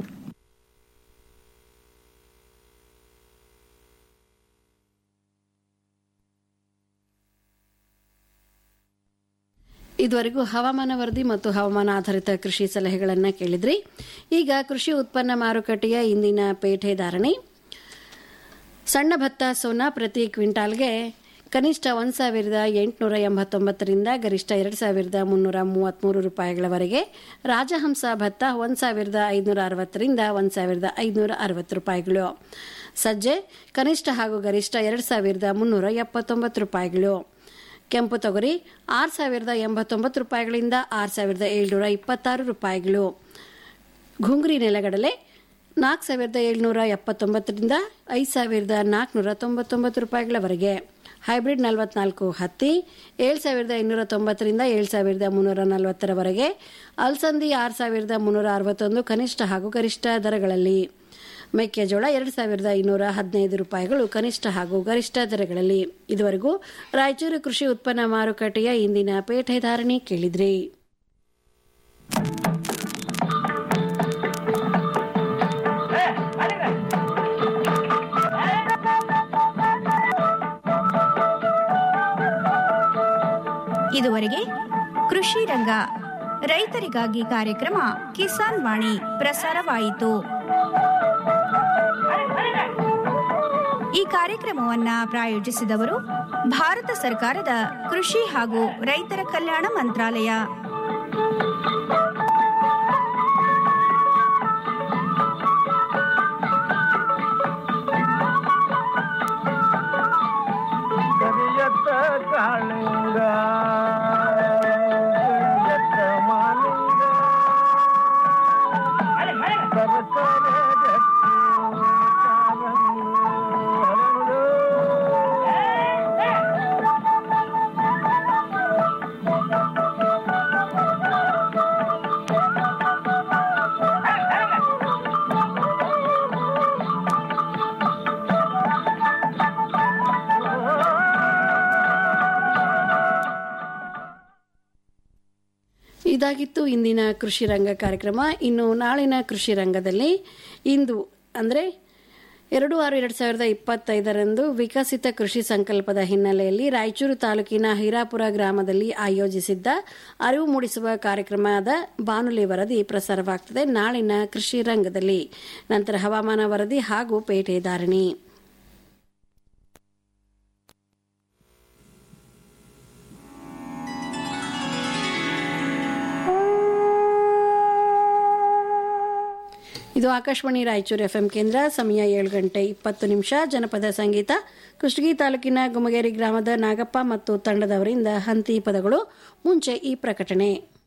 ಇದುವರೆಗೂ ಹವಾಮಾನ ವರದಿ ಮತ್ತು ಹವಾಮಾನ ಆಧಾರಿತ ಕೃಷಿ ಸಲಹೆಗಳನ್ನು ಕೇಳಿದ್ರಿ ಈಗ ಕೃಷಿ ಉತ್ಪನ್ನ ಮಾರುಕಟ್ಟೆಯ ಇಂದಿನ ಪೇಟೆ ಧಾರಣೆ ಸಣ್ಣ ಭತ್ತ ಸೋನಾ ಪ್ರತಿ ಕ್ವಿಂಟಾಲ್ಗೆ ಕನಿಷ್ಠ ಒಂದು ಸಾವಿರದ ಎಂಟುನೂರ ಎಂಬತ್ತೊಂಬತ್ತರಿಂದ ಗರಿಷ್ಠ ಎರಡು ಸಾವಿರದ ಮುನ್ನೂರ ಮೂವತ್ತ್ಮೂರು ರೂಪಾಯಿಗಳವರೆಗೆ ರಾಜಹಂಸ ಭತ್ತ ಒಂದು ಸಾವಿರದ ಐದುನೂರ ಅರವತ್ತರಿಂದ ಒಂದು ಸಾವಿರದ ಐದುನೂರ ಅರವತ್ತು ರೂಪಾಯಿಗಳು ಸಜ್ಜೆ ಕನಿಷ್ಠ ಹಾಗೂ ಗರಿಷ್ಠ ಎರಡು ಸಾವಿರದ ಮುನ್ನೂರ ಎಪ್ಪತ್ತೊಂಬತ್ತು ರೂಪಾಯಿಗಳು ಕೆಂಪು ತೊಗರಿ ಆರು ಸಾವಿರದ ಎಂಬತ್ತೊಂಬತ್ತು ರೂಪಾಯಿಗಳಿಂದ ಆರು ಸಾವಿರದ ಏಳ್ನೂರ ಇಪ್ಪತ್ತಾರು ರೂಪಾಯಿಗಳು ಘುಂಗ್ರಿ ನೆಲಗಡಲೆ ನಾಲ್ಕು ಸಾವಿರದ ಏಳ್ನೂರ ಎಪ್ಪತ್ತೊಂಬತ್ತರಿಂದ ಐದು ಸಾವಿರದ ನಾಲ್ಕುನೂರ ತೊಂಬತ್ತೊಂಬತ್ತು ರೂಪಾಯಿಗಳವರೆಗೆ ಹೈಬ್ರಿಡ್ ನಲವತ್ನಾಲ್ಕು ಹತ್ತಿ ಏಳು ಸಾವಿರದ ಇನ್ನೂರ ತೊಂಬತ್ತರಿಂದ ಏಳು ಸಾವಿರದ ಮುನ್ನೂರ ನಲವತ್ತರವರೆಗೆ ಅಲ್ಸಂದಿ ಆರು ಸಾವಿರದ ಮುನ್ನೂರ ಅರವತ್ತೊಂದು ಕನಿಷ್ಠ ಹಾಗೂ ಗರಿಷ್ಠ ದರಗಳಲ್ಲಿ ಮೆಕ್ಕೆಜೋಳ ಎರಡು ಸಾವಿರದ ಇನ್ನೂರ ಹದಿನೈದು ರೂಪಾಯಿಗಳು ಕನಿಷ್ಠ ಹಾಗೂ ಗರಿಷ್ಠ ದರಗಳಲ್ಲಿ ಇದುವರೆಗೂ ರಾಯಚೂರು ಕೃಷಿ ಉತ್ಪನ್ನ ಮಾರುಕಟ್ಟೆಯ ಇಂದಿನ ಪೇಟೆ ಧಾರಣೆ ಕೇಳಿದ್ರಿ
ಇದುವರೆಗೆ ಕೃಷಿ ರಂಗ ರೈತರಿಗಾಗಿ ಕಾರ್ಯಕ್ರಮ ಕಿಸಾನ್ ವಾಣಿ ಪ್ರಸಾರವಾಯಿತು ಈ ಕಾರ್ಯಕ್ರಮವನ್ನ ಪ್ರಾಯೋಜಿಸಿದವರು ಭಾರತ ಸರ್ಕಾರದ ಕೃಷಿ ಹಾಗೂ ರೈತರ ಕಲ್ಯಾಣ ಮಂತ್ರಾಲಯ
ಕರಿಯತ್ತ ಕಾಳಿಂಗ ಕರಿಯತ್ತ ಮಾಲಿಂಗ ಸರಸರ ಗಟ್ಟಿ ಕಾಲಂದು ಹರಳು.
ಇದಾಗಿತ್ತು ಇಂದಿನ ಕೃಷಿ ರಂಗ ಕಾರ್ಯಕ್ರಮ ಇನ್ನು ನಾಳಿನ ಕೃಷಿ ರಂಗದಲ್ಲಿ ಇಂದು ಅಂದರೆ ಎರಡು ಆರು ಎರಡು ಸಾವಿರದ ಇಪ್ಪತ್ತೈದರಂದು ವಿಕಸಿತ ಕೃಷಿ ಸಂಕಲ್ಪದ ಹಿನ್ನೆಲೆಯಲ್ಲಿ ರಾಯಚೂರು ತಾಲೂಕಿನ ಹಿರಾಪುರ ಗ್ರಾಮದಲ್ಲಿ ಆಯೋಜಿಸಿದ್ದ ಅರಿವು ಮೂಡಿಸುವ ಕಾರ್ಯಕ್ರಮದ ಬಾನುಲಿ ವರದಿ ಪ್ರಸಾರವಾಗ್ತದೆ ನಾಳಿನ ಕೃಷಿ ರಂಗದಲ್ಲಿ ನಂತರ ಹವಾಮಾನ ವರದಿ ಹಾಗೂ ಪೇಟೆ ಧಾರಣಿ ಇದು ಆಕಾಶವಾಣಿ ರಾಯಚೂರು ಎಫ್ಎಂ ಕೇಂದ್ರ ಸಮಯ ಏಳು ಗಂಟೆ ಇಪ್ಪತ್ತು ನಿಮಿಷ ಜನಪದ ಸಂಗೀತ ಕುಷ್ಟಗಿ ತಾಲೂಕಿನ ಗುಮಗೇರಿ ಗ್ರಾಮದ ನಾಗಪ್ಪ ಮತ್ತು ತಂಡದವರಿಂದ ಹಂತಿ ಪದಗಳು ಮುಂಚೆ ಈ ಪ್ರಕಟಣೆ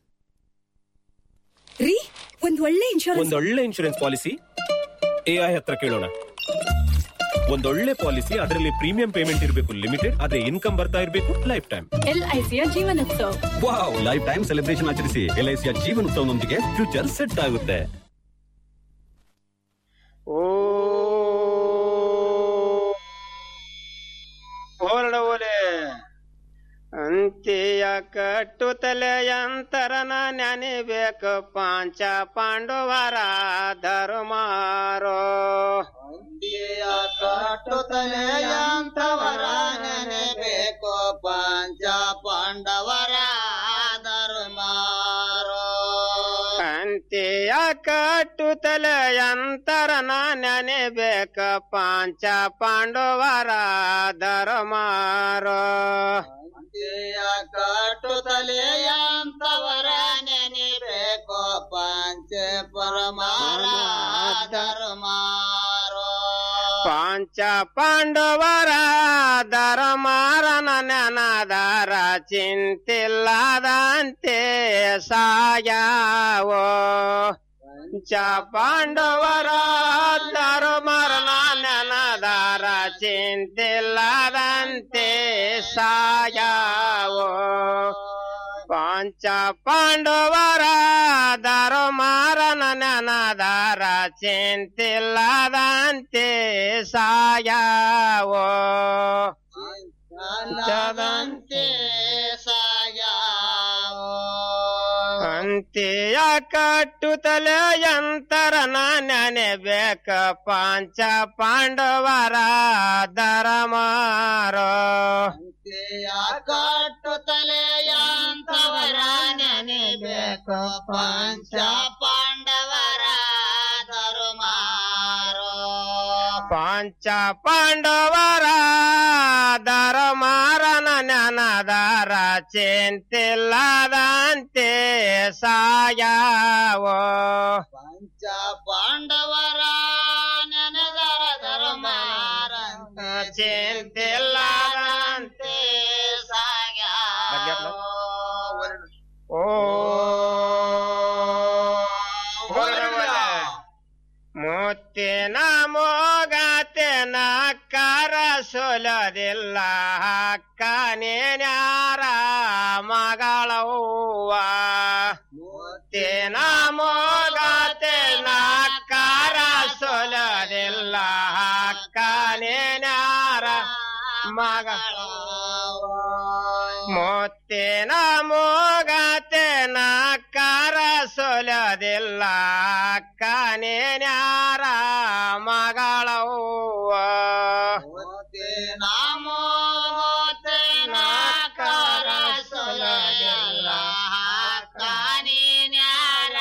ರೀ ಒಂದ್ ಒಳ್ಳೆ ಇನ್ಶೂರೆನ್ಸ್
ಒಂದೊಳ್ಳೆ ಇನ್ಶೂರೆನ್ಸ್ ಪಾಲಿಸಿ ಎಐ ಹತ್ರ ಕೇಳೋಣ ಒಂದೊಳ್ಳೆ ಪಾಲಿಸಿ ಅದರಲ್ಲಿ ಪ್ರೀಮಿಯಂ ಪೇಮೆಂಟ್ ಇರಬೇಕು ಲಿಮಿಟೆಡ್ ಅದೇ ಇನ್ಕಮ್ ಬರ್ತಾ ಇರಬೇಕು ಲೈಫ್ ಟೈಮ್
ಎಲ್ಐಸಿಯ ಜೀವನೋತ್ಸವ
ವಾವ್ ಲೈಫ್ ಟೈಮ್ ಸೆಲೆಬ್ರೇಷನ್ ಆಚರಿಸಿ ಎಲ್ಐಸಿಯ ಜೀವನೋತ್ಸವನೊಂದಿಗೆ ಫ್ಯೂಚರ್ ಸೆಟ್ ಆಗುತ್ತೆ
ಹೊರಡೋಲೆ ಅಂತ್ಯ ಕಟ್ಟುತ್ತಲೆಯಂತರನ ನೆನೆಬೇಕು ಪಾಂಚ ಪಾಂಡವರ ಧರ್ಮಾರೋ ಅಂತ್ಯ ಕಟ್ಟುತ್ತಲೆಯಂತವರ ನೆನೆಬೇಕು ಪಾಂಚ ಪಾಂಡವರ ಧರ್ಮಾರೋ ಅಂತ್ಯ ಕಟ್ಟುತ್ತಲೆಯಂತರನ ನೆನೆಬೇಕ ಪಾಂಚ ಪಾಂಡವರ ಧರ್ಮಾರೋ ಕಟ್ಟುತ್ತಲೆಯಂತವರ ನೆನೆಬೇಕು ಪಾಂಚ ಪರಮಾರ ಧರ್ಮಾರೋ ಪಾಂಚ ಪಾಂಡವರ ಧರ್ಮಾರನ ನೆನದಾರ ಚಿಂತಿಲ್ಲದಂತೆ ಸಾಯಾವೋ ಪಂಚ ಪಾಂಡವರ ಧರ್ಮರನ ನೆನದಾರ ಚಿಂತಿಲ್ಲದಂತೆ ಸಾಯಾವೋ ಪಂಚ ಪಾಂಡವರ ಧರ್ಮರನ ನೆನದಾರ ಚಿಂತಿಲ್ಲದಂತೆ ಸಾಯಾವೋ ಪಂಚದಂತೆ ಸಾಯಾವೋ ಅಂತ್ಯ ಕಟ್ಟುತ್ತಲೆಯಂತರನ ನೆನೆಬೇಕ ಪಾಂಚ ಪಾಂಡವರ ಧರ್ಮಾರೋ ಅಂತ್ಯ ಕಟ್ಟುತ್ತಲೆಯಂತವರ ನೆನೆಬೇಕ ಪಾಂಚ ಪಾಂಡವರ ಧರ್ಮಾರೋ ಪಾಂಚ ಪಾಂಡವರ ಧರ್ಮಾರನ ನೆನದಾರ ಚಿಂತಿಲ್ಲದಂತೆ ಸಾಯಾವೋ ಪಂಚ ಪಾಂಡವರ ನೆನದರ ಧರ್ಮಾರ ಚಿಂತಿಲ್ಲದಂತೆ ಸಾಯಾವೋ ಓ ಮುತ್ತಿನ ಮೋಗತೆನ ಕರ ಸೊಲದಿಲ್ಲ ಹಕ್ಕನೇನ್ಯಾರ ಮಗಳವ್ವ ಮುತ್ತಿನ ಮೋಗತೆನ ಕರ ಸೊಲದಿಲ್ಲ ಹಕ್ಕನೇನ್ಯಾರ ಮಗಳವ್ವ ಮುತ್ತಿನ ಮೋಗತೆನ ಕರ ಸೊಲದಿಲ್ಲ ಕನೇನ್ಯಾರ ಮಗಳವ್ವ ಮೋಗತೆನ ಕರ ಸೊಲದಿಲ್ಲ ಕನೇನ್ಯಾರ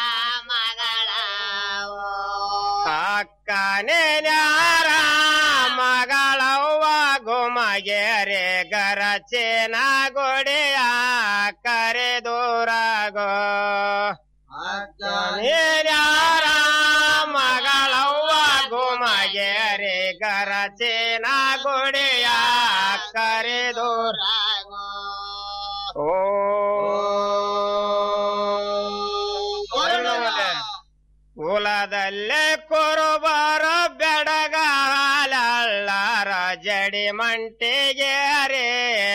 ಮಗಳವ್ವ ಅಕ್ಕನೇನ್ಯಾರ ಮಗಳವ್ವ ಗುಮಗೆರೆ ಗರಚೇನ ಗೊಡೆಯ ಕರೆದೂರಾಗೋ ಅಕ್ಕನೇನ್ಯಾರ ಮಗಳವ್ವ ಗುಮಗೆರೆ ಗರಚೇನ ಗೊಡೆಯ ಕರೆದೂರಾಗೋ ಓ ಕುಲದಲ್ಲೇ ಕುರುಬರ ಬೆಡಗಾಲರ ಜಡಿ ಮಂಟಿಗೆ ರೇ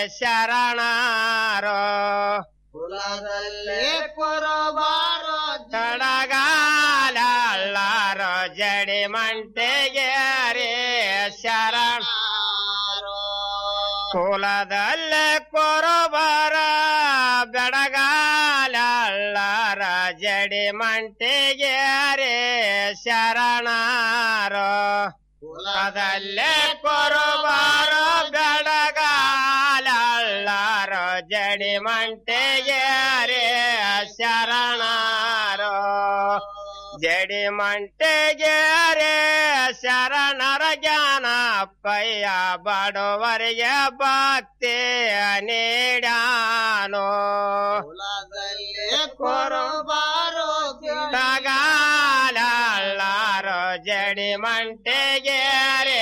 ಶರಣಾರೋ ಕುಲದಲ್ಲೇ ಕುರುಬಾರೋ ಜಡಗಾಲರ ಜಡಿ ಮಂಟಿಗೆ ರೇ ಶರಣ ಕುಲದಲ್ಲೇ ಕುರುಬರ ಬೆಡಗಾಲರ ಜಡಿ ಮಂಟೆಗೆ ರೇ ಶರಣಾರೋ ಕುಲದಲ್ಲೇ ಕೊರುಬಾರೋ ಬೆಳಗಾಲಳ್ಳಾರೋ ಜಡಿ ಮಂಟೆಗೆ ರೇ ಶರಣಾರೋ ಜಡಿ ಮಂಟೆಗೆ ರೇ ಶರಣರ ಜ್ಞಾನ ಪಯ್ಯ ಬಡವರಿಗೆ ಭಕ್ತಿ ನೀಡಾನೋ ಕೊರಬಾರೋ ತಗಾಲಾರೋ ಜಡಿ ಮಂಟೆಗೆ ರೇ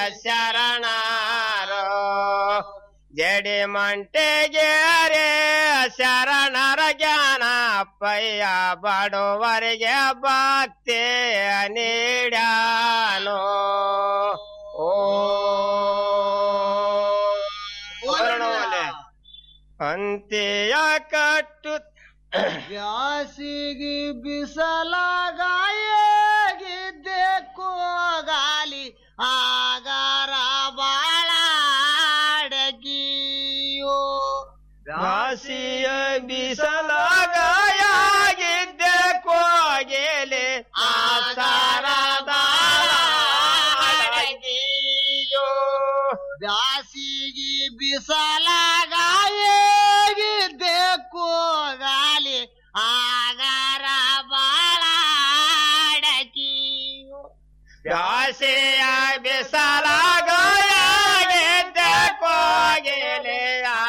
ಶರಣಾರೋ ಜಡಿ ಮಂಟೆಗೆ ರೇ ಶರಣರ ಜ್ಞಾನ ಪಯ್ಯ ಬಡವರಿಗೆ ಭಕ್ತಿ ನೀಡಾನೋ ಓ ವರ್ಣವಲೆ. ಅಂತ್ಯ ಕಟ್ಟು
ಬ್ಯಾಸಿಗಿ ಬಿಸಲಾಗಿದ್ದೆ ಕೋಗಾಲಿ ಆಗಾರ ಬಾಳ ಅಡಗಿಯೋ
ರಾಶಿಯ ಬಿಸಲಾಗಿದ್ದೆ ಕೋಗೆಲೆ ಆಸಾರದ
ಬ್ಯಾಸಿಗಿ ಬಿಸಲಾಗಿದ್ದೆ ಕೋಗಾಲಿ ಆಗಾರ ಬಾಳ ಅಡಗಿಯೋ
ರಾಶಿಯ ಬಿಸಲಾಗಿದ್ದೆ ಕೋಗೆಲೆ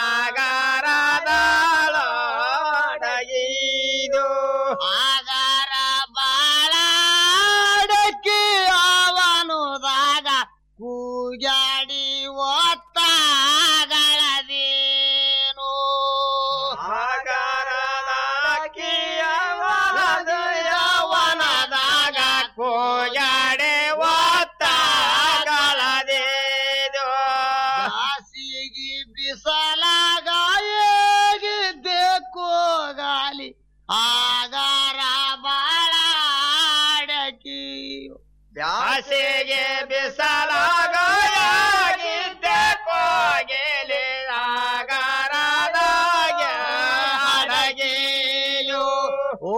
ಆಗರದಳಡಗಿದು
ಆಗಾರ ಬಾಳ ಅಡಕಿ ಅವನುದಾಗ ಕೂಜಾಡಿ ಒತ್ತಾಗಳದೇನು
ವನದಾಗ ಕೋಜಾಡೆ ಒತ್ತಾಗಳದೇದು
ಹಾಸಿಗೆ ಬಿಸಲಾಗಿದ್ದೆ ಕೋಗಾಲಿ ಆಗಾರ ಬಾಳ ಅಡಕಿ
ಬ್ಯಾಸಿಗೆ ಬಿಸಲಾಗಿದ್ದೆ ಕೋಗೆಲೆ ಆಗರದಾಗ ಅಡಗಿಯು
ಓ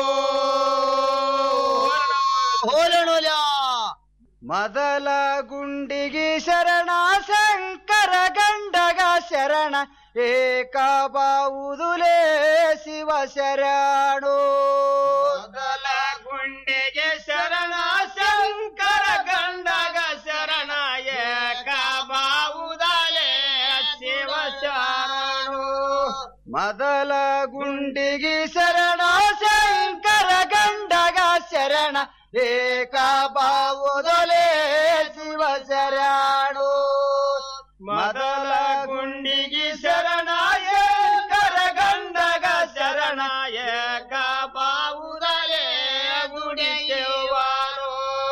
ಹೋಲಣುಲ ಮೊದಲ ಗುಂಡಿಗೆ ಶರಣ ಶಂಕರ ಗಂಡಗ ಶರಣ ಏಕಬಾವುದುಲೇ ಶಿವ ಶರಣು
ಮೊದಲ ಗುಂಡೆಗೆ ಶರಣ ಶಂಕರ ಗಂಡಗ ಶರಣ ಏಕ ಬಾವುದಲೆ ಶಿವ ಶರಣು
ಮೊದಲ ಗುಂಡಿಗೆ ಶರಣ ಶಂಕರ ಗಂಡಗ ಶರಣ ಏಕಬಾವುದಲೇ ಶಿವ ಶರಣು
ಮೊದಲ ಗುಂಡಿಗೆ ಶರಣ ಏಕರ ಗಂಡಗ ಶರಣ ಏಕ ಬಾವುದಲೆ ಗುಡಿಯುವನು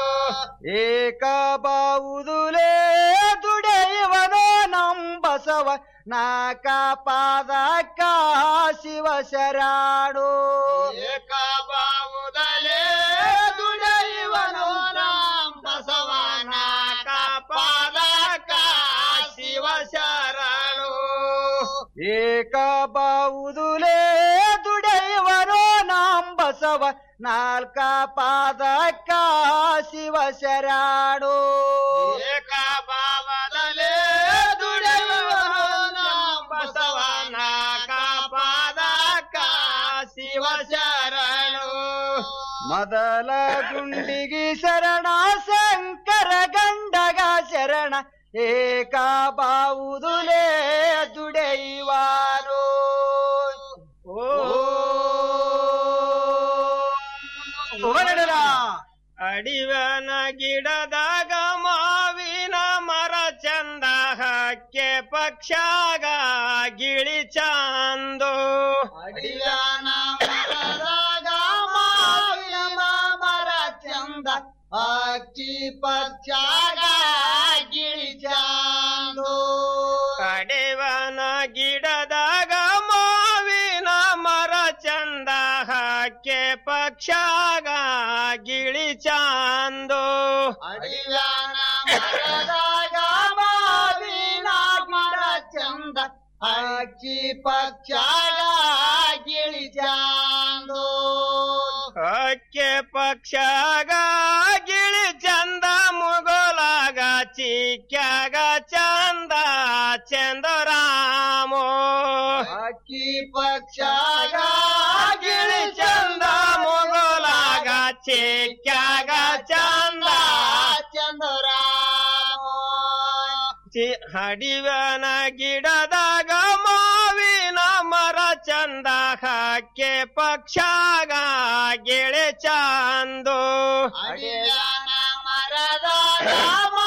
ಏಕಬಾವುದುಲೇ ದುಡೆಯುವನೋ ನಂಬಸವ ನಾಕ ಪಾದಕ ಶಿವ ಶರಣು
ಏಕ ಬಾವುದಲೆ ದುಡಿಯುವನು ಬಸವನ ಕಾಪಾದಕ ಶಿವ ಶರಣು
ಏಕಬಾವುದುಲೇ ದುಡೆಯುವನೋ ನಂಬಸವ ನಾಲ್ಕ ಪಾದಕ ಶಿವ ಶರಣು
ಏಕ ಬಾವದಲೆ ದುಡಿಯುವನು ಬಸವನ ಕಾಪಾದಕ ಶಿವ ಶರಣು
ಮೊದಲ ಗುಂಡಿಗೆ ಶರಣ ಶಂಕರ ಗಂಡಗ ಶರಣ ಏಕಬಾವುದುಲೇ ದುಡೆಯುವಾನು
ಅಡಿವನ ಗಿಡದಾಗ ಮಾವಿನ ಮರ ಚಂದ ಹಕ್ಕೆ ಪಕ್ಷಾಗ ಗಿಳಿ ಚಾಂದು
ಅಡಿಯಾನ ಮರದಾಗ ಮಾವಿನ ಮರ ಚಂದ ಅಕ್ಕಿ ಪಕ್ಷಾಗ ಗಿಳಿ ಚಾಂದು
ಕಡೆವನ ಗಿಡದಾಗ ಮಾವಿನ ಮರ ಚಂದ ಹಕ್ಕೆ ಪಕ್ಷಾಗ ಗಿಳಿ ಚಾಂದು
ಅಡಿಯಾನ ಮರದಾಗ ಮಾವಿನ ಮರ ಚಂದ ಅಕ್ಕಿ ಪಕ್ಷಾಗ ಗಿಳಿ ಚಾಂದು
ಹಕ್ಕೆ ಪಕ್ಷಾಗ ಗಿಳಿ ಚಂದ ಮುಗೋಲಾಗ ಚಿಕ್ಕಾಗ ಚಂದ ಚಂದರಾಮೋ
ಅಕ್ಕಿ ಪಕ್ಷಾಗ
ಗಿಳಿ ಚಂದ ಮುಗೋಲಾಗ ಚಿಕ್ಕಾಗ ಚಂದ ಚಿ ಹಡಿವನ ಗಿಡದಾಗ ಮಾವಿನ ಮರ ಚಂದ ಹಾಕೆ ಪಕ್ಷಾಗ ಗೆಳೆ ಚಂದು
ಅಡಿಯಾನ ಮರದಾಗ